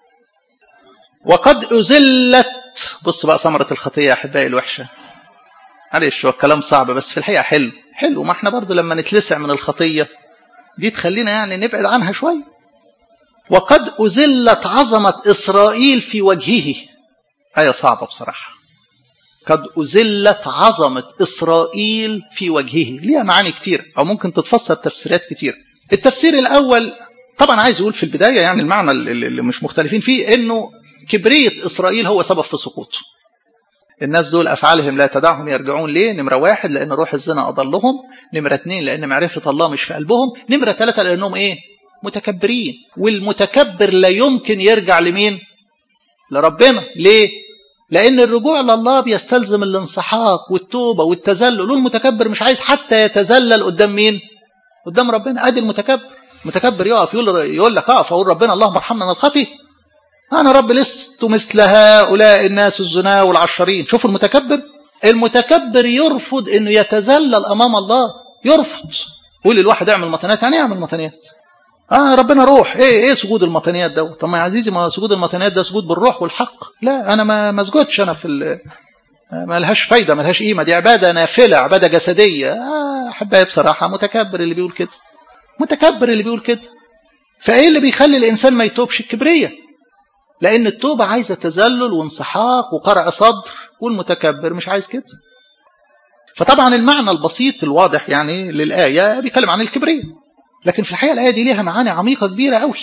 وقد أزلت بص بقى ثمرة الخطية يا أحبائي الوحشة معلش هو الكلام صعب بس في الحقيقة حلو حلو ما احنا برضو لما نتلسع من الخطية دي تخلينا يعني نبعد عنها شوية وقد أزلت عظمة إسرائيل في وجهه آية صعبة بصراحة قد أزلت عظمة إسرائيل في وجهه ليها معاني كتير أو ممكن تتفسر تفسيرات كتير التفسير الأول طبعا عايز يقول في البداية يعني المعنى اللي مش مختلفين فيه إنه كبرية إسرائيل هو سبب في سقوطه الناس دول أفعالهم لا تدعهم يرجعون ليه نمرة واحد لأن روح الزنا أضلهم نمرة اتنين لأن معرفة الله مش في قلبهم نمرة ثلاثة لأنهم إيه متكبرين والمتكبر لا يمكن يرجع لمين لربنا ليه لأن الرجوع لله بيستلزم الانسحاق والتوبة والتذلل والمتكبر مش عايز حتى يتذلل قدام مين؟ قدام ربنا ادي المتكبر متكبر يقف يقول يقول لك اقف اقول ربنا اللهم ارحمنا من الخطي انا رب لست مثل هؤلاء الناس الزنا والعشرين شوفوا المتكبر المتكبر يرفض انه يتذلل امام الله يرفض يقول للواحد اعمل مطنيات يعني اعمل مطنيات اه ربنا روح ايه ايه سجود المطنيات ده طب ما يا عزيزي ما سجود المطنيات ده سجود بالروح والحق لا انا ما ما اسجدش انا في ما لهاش فايده ما لهاش قيمه دي عباده نافله عباده جسديه آه احبائي بصراحه متكبر اللي بيقول كده متكبر اللي بيقول كده فايه اللي بيخلي الانسان ما يتوبش الكبريه لان التوبه عايزه تذلل وانسحاق وقرع صدر والمتكبر مش عايز كده فطبعا المعنى البسيط الواضح يعني للايه بيتكلم عن الكبريه لكن في الحقيقه الايه دي ليها معاني عميقه كبيره قوي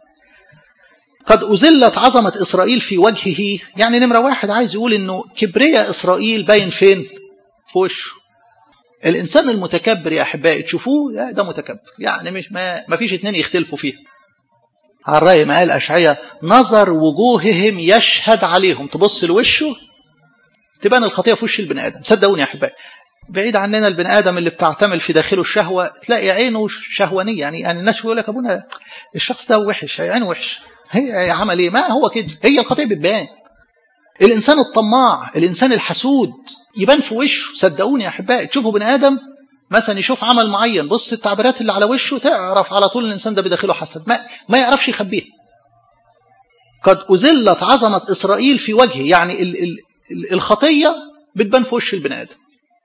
قد أزلت عظمة إسرائيل في وجهه يعني نمرة واحد عايز يقول إنه كبرياء إسرائيل باين فين في وشه الإنسان المتكبر يا أحبائي تشوفوه ده متكبر يعني مش ما, ما فيش اتنين يختلفوا فيه على الرأي ما قال أشعية نظر وجوههم يشهد عليهم تبص لوشه تبان الخطية في وش البني آدم صدقوني يا أحبائي بعيد عننا البني آدم اللي بتعتمل في داخله الشهوة تلاقي عينه شهوانية يعني, يعني الناس يقول لك أبونا الشخص ده وحش عينه وحش هي عمل ايه ما هو كده هي الخطيه بتبان الانسان الطماع الانسان الحسود يبان في وشه صدقوني يا احبائي تشوفوا بني ادم مثلا يشوف عمل معين بص التعبيرات اللي على وشه تعرف على طول الانسان ده بداخله حسد ما, ما يعرفش يخبيها قد أزلت عظمة إسرائيل في وجهه يعني ال ال ال الخطية بتبان في وش البني آدم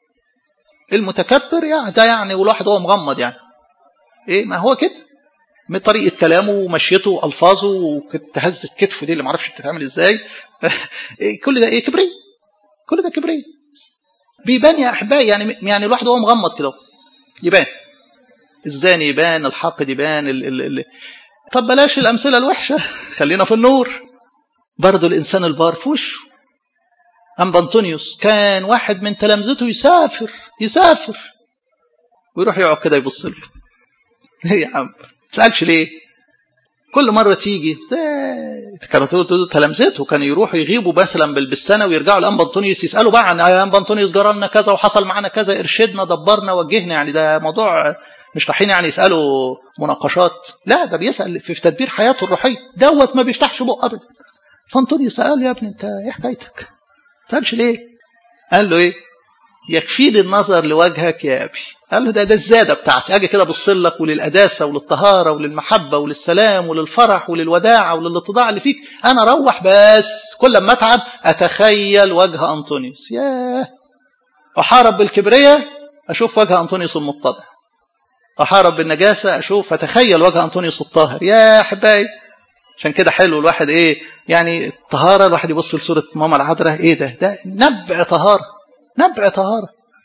المتكبر يعني ده يعني والواحد هو مغمض يعني ايه ما هو كده من طريقة كلامه ومشيته وألفاظه وتهز كتفه دي اللي معرفش بتتعمل ازاي كل ده ايه كبرية كل ده كبرية بيبان يا أحبائي يعني يعني الواحد هو مغمض كده يبان الزاني يبان الحاقد يبان ال ال ال طب بلاش الأمثلة الوحشة خلينا في النور برضه الإنسان البار في وشه أم بنطونيوس كان واحد من تلامذته يسافر يسافر ويروح يقعد كده يبص له ايه يا عم تسألش ليه كل مرة تيجي كانوا تقولوا تلامذته كانوا يروحوا يغيبوا مثلا بالسنة ويرجعوا لأنبا أنطونيوس يسألوا بقى عن أنبا أنطونيوس جرى لنا كذا وحصل معانا كذا ارشدنا دبرنا وجهنا يعني ده موضوع مش رايحين يعني يسألوا مناقشات لا ده بيسأل في تدبير حياته الروحية دوت ما بيفتحش بقه أبدا فأنطونيوس قال يا ابني أنت إيه حكايتك؟ تسألش ليه؟ قال له إيه؟ يكفيني النظر لوجهك يا أبي قال له ده ده الزادة بتاعتي أجي كده أبص لك وللقداسة وللطهارة وللمحبة وللسلام وللفرح وللوداعة وللاتضاع اللي فيك أنا أروح بس كل ما أتعب أتخيل وجه أنطونيوس ياه أحارب بالكبرية أشوف وجه أنطونيوس المتضع أحارب بالنجاسة أشوف أتخيل وجه أنطونيوس الطاهر يا أحبائي عشان كده حلو الواحد إيه يعني الطهارة الواحد يبص لصورة ماما العذراء إيه ده ده نبع طهارة نبع طهارة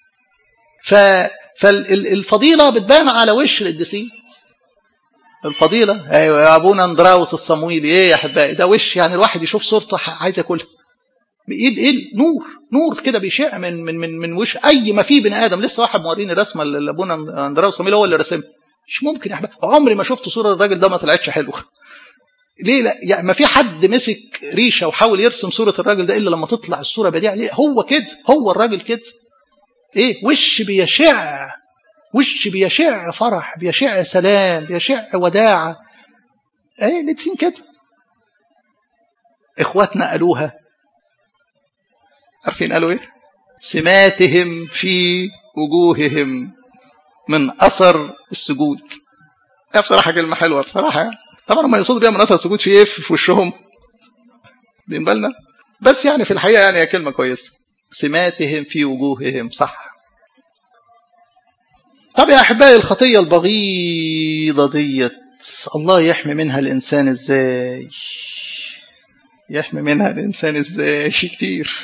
ف فالفضيلة بتبان على وش القديسين الفضيلة ايوه يا ابونا اندراوس الصمويلي ايه يا احبائي ده وش يعني الواحد يشوف صورته عايز ياكلها بايد ايه نور نور كده بيشع من من من من وش اي ما فيه بني ادم لسه واحد موريني رسمه لابونا اندراوس الصمويلي هو اللي رسمها مش ممكن يا احبائي عمري ما شفت صوره الراجل ده ما طلعتش حلوه ليه لا يعني ما في حد مسك ريشه وحاول يرسم صوره الراجل ده الا لما تطلع الصوره بديعه ليه هو كده هو الراجل كده ايه وش بيشع وش بيشع فرح بيشع سلام بيشع وداعة ايه الاتنين كده اخواتنا قالوها عارفين قالوا ايه سماتهم في وجوههم من اثر السجود يا بصراحه كلمه حلوه بصراحه طبعا ما يقصدوا بيها من اثر السجود في ايه في وشهم دين بالنا بس يعني في الحقيقه يعني هي كلمه كويسه سماتهم في وجوههم صح طب يا احبائي الخطيه البغيضه ديت الله يحمي منها الانسان ازاي يحمي منها الانسان ازاي كتير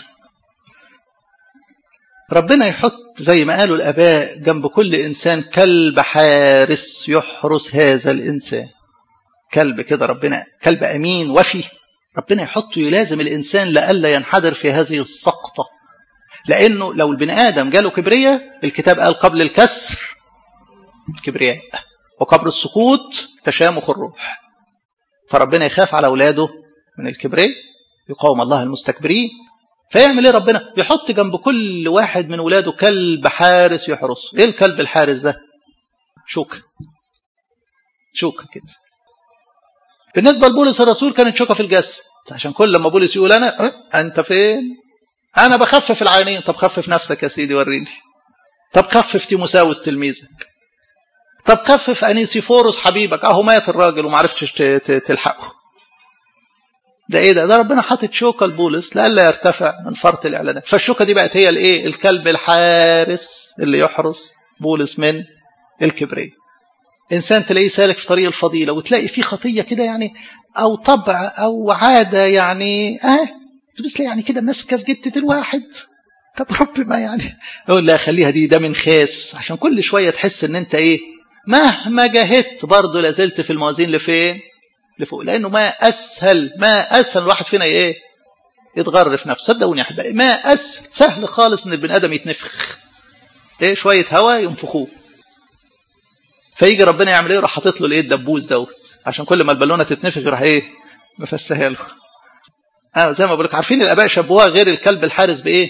ربنا يحط زي ما قالوا الاباء جنب كل انسان كلب حارس يحرس هذا الانسان كلب كده ربنا كلب امين وفي ربنا يحطه يلازم الانسان لئلا ينحدر في هذه السقطه لانه لو البني ادم جاله كبرياء الكتاب قال قبل الكسر الكبرياء وقبل السقوط تشامخ الروح فربنا يخاف على اولاده من الكبرياء يقاوم الله المستكبرين فيعمل ايه ربنا يحط جنب كل واحد من ولاده كلب حارس يحرسه ايه الكلب الحارس ده شوكه شوكه كده بالنسبه لبولس الرسول كانت شوكه في الجسد عشان كل لما بولس يقول انا انت فين انا بخفف العينين طب خفف نفسك يا سيدي وريني طب خفف تيموساوس تلميذك طب خفف انيسيفوروس حبيبك اهو مات الراجل وما عرفتش تلحقه ده ايه ده ده ربنا حاطط شوكه لبولس لئلا يرتفع من فرط الاعلانات فالشوكه دي بقت هي الايه الكلب الحارس اللي يحرس بولس من الكبرياء انسان تلاقيه سالك في طريق الفضيله وتلاقي فيه خطيه كده يعني او طبع او عاده يعني اه بس يعني كده ماسكه في جته الواحد طب رب ما يعني اقول لا خليها دي ده من خاس عشان كل شويه تحس ان انت ايه مهما جاهدت برضه لازلت في الموازين لفين لفوق لانه ما اسهل ما اسهل الواحد فينا ايه يتغر في نفسه صدقوني يا احبائي ما اسهل سهل خالص ان البني ادم يتنفخ ايه شويه هواء ينفخوه فيجي ربنا يعمل ايه يروح حاطط له الايه الدبوس دوت عشان كل ما البالونه تتنفخ يروح ايه مفسها له اه زي ما بقول لك عارفين الاباء شبهوها غير الكلب الحارس بايه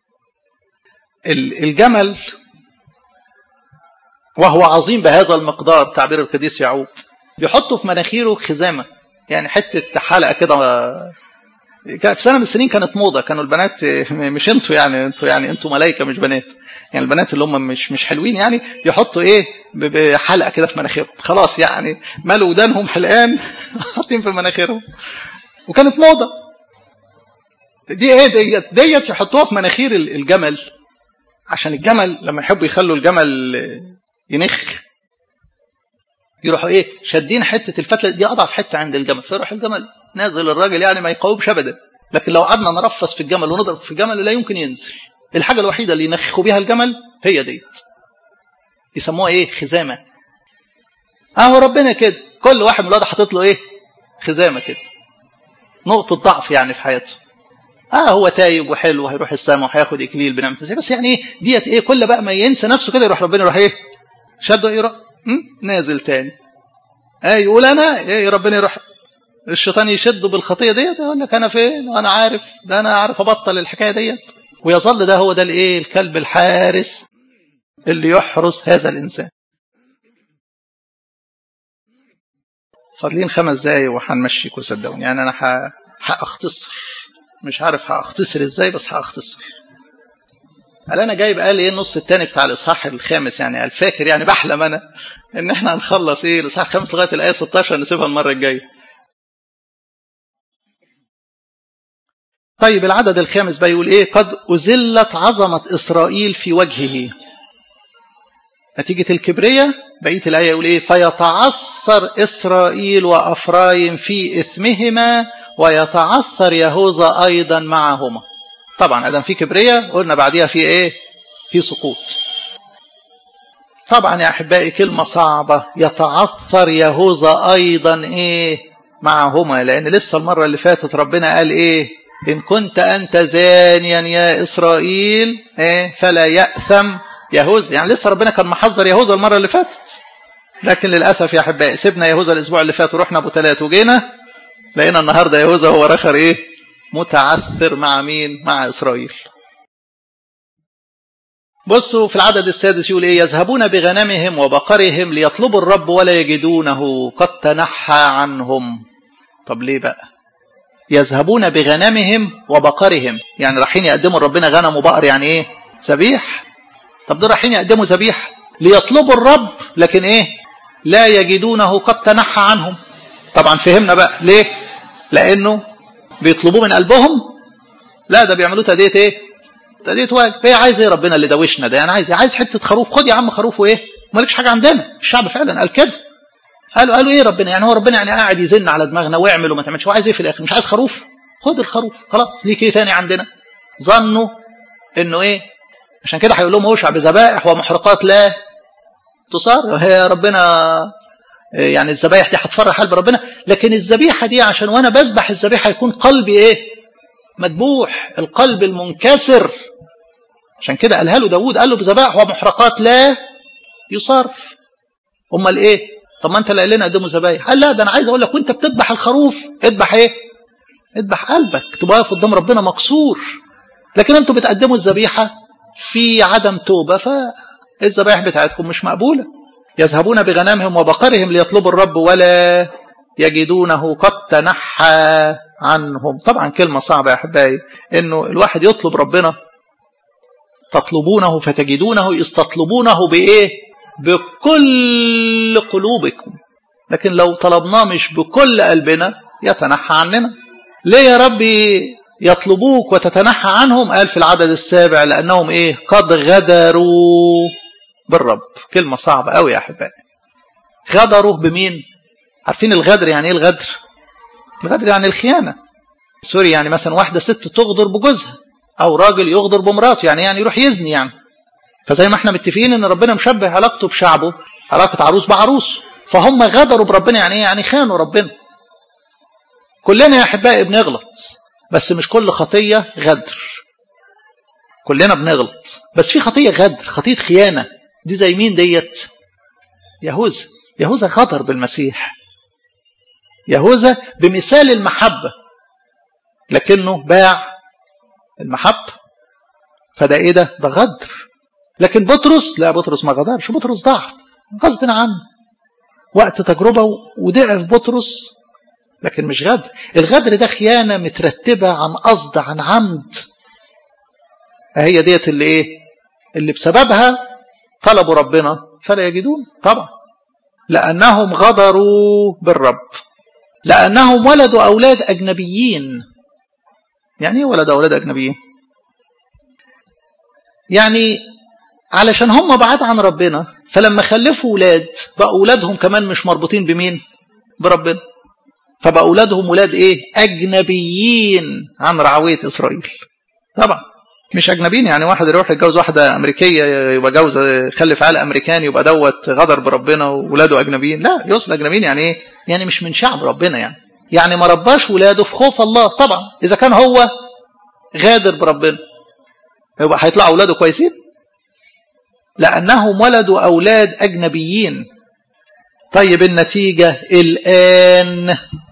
الجمل وهو عظيم بهذا المقدار تعبير القديس يعقوب بيحطوا في مناخيره خزامه يعني حته حلقه كده في سنه من السنين كانت موضه كانوا البنات مش انتوا يعني انتوا يعني انتوا ملائكه مش بنات يعني البنات اللي هم مش مش حلوين يعني يحطوا ايه بحلقه كده في مناخيرهم خلاص يعني مالوا ودانهم حلقان حاطين في مناخيرهم وكانت موضه دي ايه ديت ديت يحطوها في مناخير الجمل عشان الجمل لما يحبوا يخلوا الجمل ينخ يروحوا ايه شادين حته الفتله دي اضعف حته عند الجمل فيروح الجمل نازل الراجل يعني ما يقاومش ابدا لكن لو قعدنا نرفس في الجمل ونضرب في الجمل لا يمكن ينزل الحاجه الوحيده اللي ينخخوا بيها الجمل هي ديت يسموها ايه خزامه اهو ربنا كده كل واحد من الولاد حاطط له ايه خزامه كده نقطه ضعف يعني في حياته اه هو تايب وحلو وهيروح السماء وهياخد اكليل بنعمه بس يعني ايه ديت ايه كل بقى ما ينسى نفسه كده يروح ربنا يروح ايه شده يروح نازل تاني اي يقول انا ايه ربنا يروح الشيطان يشده بالخطيه ديت يقول لك انا فين وانا عارف ده انا عارف ابطل الحكايه ديت ويظل ده هو ده الايه الكلب الحارس اللي يحرس هذا الانسان فاضلين خمس دقايق وهنمشيكوا صدقوني يعني انا هاختصر مش عارف هاختصر ازاي بس هاختصر قال انا جايب قال ايه النص الثاني بتاع الاصحاح الخامس يعني قال فاكر يعني بحلم انا ان احنا هنخلص ايه الاصحاح الخامس لغايه الايه 16 نسيبها المره الجايه طيب العدد الخامس بقى يقول ايه قد أزلت عظمة إسرائيل في وجهه نتيجة الكبرية بقية الآية يقول ايه فيتعثر إسرائيل وأفرايم في إثمهما ويتعثر يهوذا أيضا معهما طبعا ادم في كبرية قلنا بعديها في ايه في سقوط طبعا يا احبائي كلمة صعبة يتعثر يهوذا ايضا ايه معهما لان لسه المرة اللي فاتت ربنا قال ايه ان كنت انت زانيا يا اسرائيل ايه فلا يأثم يهوذا يعني لسه ربنا كان محذر يهوذا المرة اللي فاتت لكن للأسف يا أحبائي سيبنا يهوذا الأسبوع اللي فات ورحنا أبو ثلاث وجينا لقينا النهاردة يهوذا هو رخر إيه متعثر مع مين مع إسرائيل بصوا في العدد السادس يقول إيه يذهبون بغنمهم وبقرهم ليطلبوا الرب ولا يجدونه قد تنحى عنهم طب ليه بقى يذهبون بغنمهم وبقرهم يعني رايحين يقدموا لربنا غنم وبقر يعني ايه ذبيح طب دول رايحين يقدموا ذبيح ليطلبوا الرب لكن ايه لا يجدونه قد تنحى عنهم طبعا فهمنا بقى ليه لانه بيطلبوه من قلبهم لا ده بيعملوه تأدية ايه تأدية واجب هي عايز ايه ربنا اللي دوشنا ده يعني عايز عايز حتة خروف خد يا عم خروف وايه مالكش حاجة عندنا الشعب فعلا قال كده قالوا قالوا ايه ربنا يعني هو ربنا يعني قاعد يزن على دماغنا واعمل وما تعملش هو عايز ايه في الاخر مش عايز خروف خد الخروف خلاص ليك ايه تاني عندنا ظنوا انه ايه عشان كده هيقول لهم اوشع بذبائح ومحرقات لا تصار هي ربنا يعني الذبايح دي هتفرح قلب ربنا لكن الذبيحه دي عشان وانا بذبح الذبيحه يكون قلبي ايه مذبوح القلب المنكسر عشان كده قالها له داوود قال له بذبائح ومحرقات لا يصرف امال ايه طب ما انت اللي قال لنا قدموا ذبايح قال لا ده انا عايز اقول لك وانت بتذبح الخروف اذبح ايه اذبح قلبك تبقى واقف قدام ربنا مكسور لكن انتوا بتقدموا الذبيحة في عدم توبة فالذبائح بتاعتكم مش مقبولة يذهبون بغنمهم وبقرهم ليطلبوا الرب ولا يجدونه قد تنحى عنهم طبعا كلمة صعبة يا أحبائي إنه الواحد يطلب ربنا تطلبونه فتجدونه إذ تطلبونه بإيه بكل قلوبكم لكن لو طلبناه مش بكل قلبنا يتنحى عننا ليه يا ربي يطلبوك وتتنحى عنهم قال في العدد السابع لأنهم إيه قد غدروا بالرب كلمة صعبة قوي يا أحبائي غدروا بمين عارفين الغدر يعني إيه الغدر الغدر يعني الخيانة سوري يعني مثلا واحدة ست تغدر بجوزها أو راجل يغدر بمراته يعني يعني يروح يزني يعني فزي ما احنا متفقين ان ربنا مشبه علاقته بشعبه علاقة عروس بعروس فهم غدروا بربنا يعني ايه يعني خانوا ربنا كلنا يا احبائي بنغلط بس مش كل خطية غدر كلنا بنغلط بس في خطية غدر خطية خيانة دي زي مين ديت يهوذا يهوذا غدر بالمسيح يهوذا بمثال المحبة لكنه باع المحبة فده ايه ده ده غدر لكن بطرس لا بطرس ما غدرش بطرس ضعف غصب عنه وقت تجربة وضعف بطرس لكن مش غدر الغدر ده خيانة مترتبة عن قصد عن عمد هي ديت اللي ايه اللي بسببها طلبوا ربنا فلا يجدون طبعا لأنهم غدروا بالرب لأنهم ولدوا أولاد أجنبيين يعني ايه ولد أولاد أجنبيين يعني علشان هم بعاد عن ربنا فلما خلفوا ولاد بقى أولادهم كمان مش مربوطين بمين بربنا فبقى أولادهم ولاد إيه أجنبيين عن رعوية إسرائيل طبعا مش أجنبيين يعني واحد يروح يتجوز واحدة أمريكية يبقى جوز يخلف عيال أمريكاني يبقى دوت غدر بربنا وولاده أجنبيين لا يوصل أجنبيين يعني إيه يعني مش من شعب ربنا يعني يعني ما رباش ولاده في خوف الله طبعا إذا كان هو غادر بربنا يبقى هيطلعوا أولاده كويسين لأنهم ولدوا أولاد أجنبيين طيب النتيجة الآن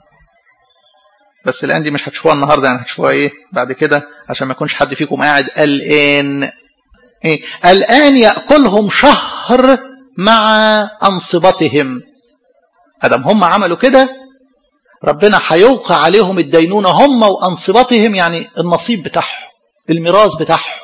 بس الآن دي مش هتشوفوها النهاردة يعني هتشوفوها إيه بعد كده عشان ما يكونش حد فيكم قاعد الآن إيه الآن يأكلهم شهر مع أنصبتهم أدم هم عملوا كده ربنا هيوقع عليهم الدينونة هم وأنصبتهم يعني النصيب بتاعهم الميراث بتاعهم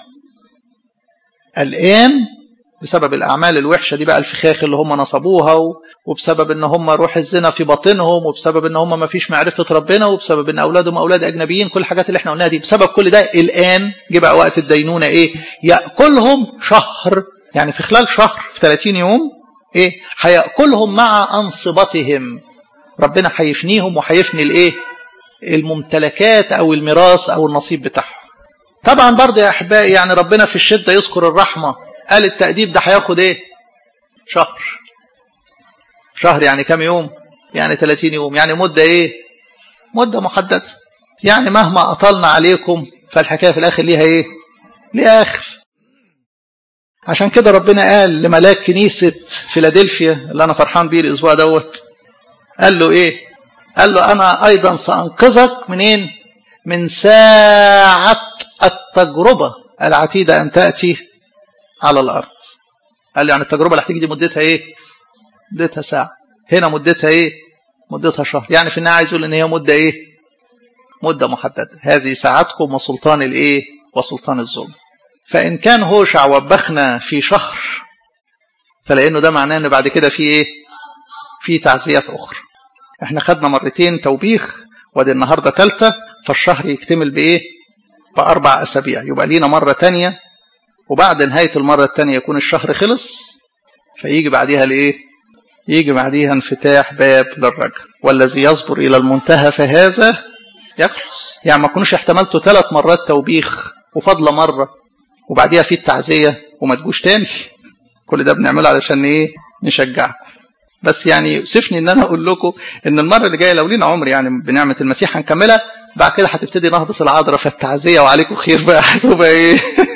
الآن بسبب الأعمال الوحشة دي بقى الفخاخ اللي هم نصبوها وبسبب ان هم روح الزنا في باطنهم وبسبب ان هم ما فيش معرفة ربنا وبسبب ان أولادهم أولاد أجنبيين كل الحاجات اللي احنا قلناها دي بسبب كل ده الآن جه بقى وقت الدينونة إيه يأكلهم شهر يعني في خلال شهر في 30 يوم إيه هيأكلهم مع أنصبتهم ربنا هيفنيهم وهيفني الإيه الممتلكات أو الميراث أو النصيب بتاعهم طبعا برضه يا أحبائي يعني ربنا في الشدة يذكر الرحمة قال التأديب ده هياخد ايه شهر شهر يعني كم يوم يعني 30 يوم يعني مدة ايه مدة محددة يعني مهما أطلنا عليكم فالحكاية في الآخر ليها ايه ليها آخر عشان كده ربنا قال لملاك كنيسة فيلادلفيا اللي أنا فرحان بيه الأسبوع دوت قال له ايه قال له أنا أيضا سأنقذك منين من ساعة التجربة العتيدة أن تأتي على الأرض قال يعني التجربة اللي هتيجي دي مدتها إيه مدتها ساعة هنا مدتها إيه مدتها شهر يعني في النهاية عايز يقول إن هي مدة إيه مدة محددة هذه ساعتكم وسلطان الإيه وسلطان الظلم فإن كان هوشع وبخنا في شهر فلأنه ده معناه إن بعد كده في إيه في تعزيات أخرى إحنا خدنا مرتين توبيخ ودي النهاردة ثالثة فالشهر يكتمل بإيه بأربع أسابيع يبقى لينا مرة تانية وبعد نهاية المرة الثانية يكون الشهر خلص فيجي بعديها الايه يجي بعديها انفتاح باب للرجل والذي يصبر إلى المنتهى فهذا يخلص يعني ما كنوش احتملتوا ثلاث مرات توبيخ وفضل مرة وبعديها في التعزية وما تجوش تاني كل ده بنعمله علشان ايه نشجعكم بس يعني يؤسفني ان انا اقول لكم ان المره اللي جايه لو لينا عمر يعني بنعمه المسيح هنكملها بعد كده هتبتدي نهضه العذراء فالتعزيه وعليكم خير بقى هتبقى ايه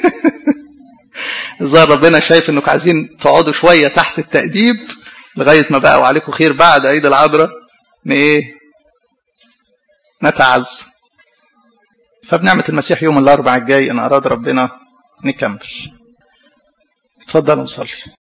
الظاهر ربنا شايف انكم عايزين تقعدوا شويه تحت التأديب لغايه ما بقى وعليكم خير بعد عيد العذراء ايه نتعز فبنعمة المسيح يوم الأربعاء الجاي إن أراد ربنا نكمل اتفضلوا نصلي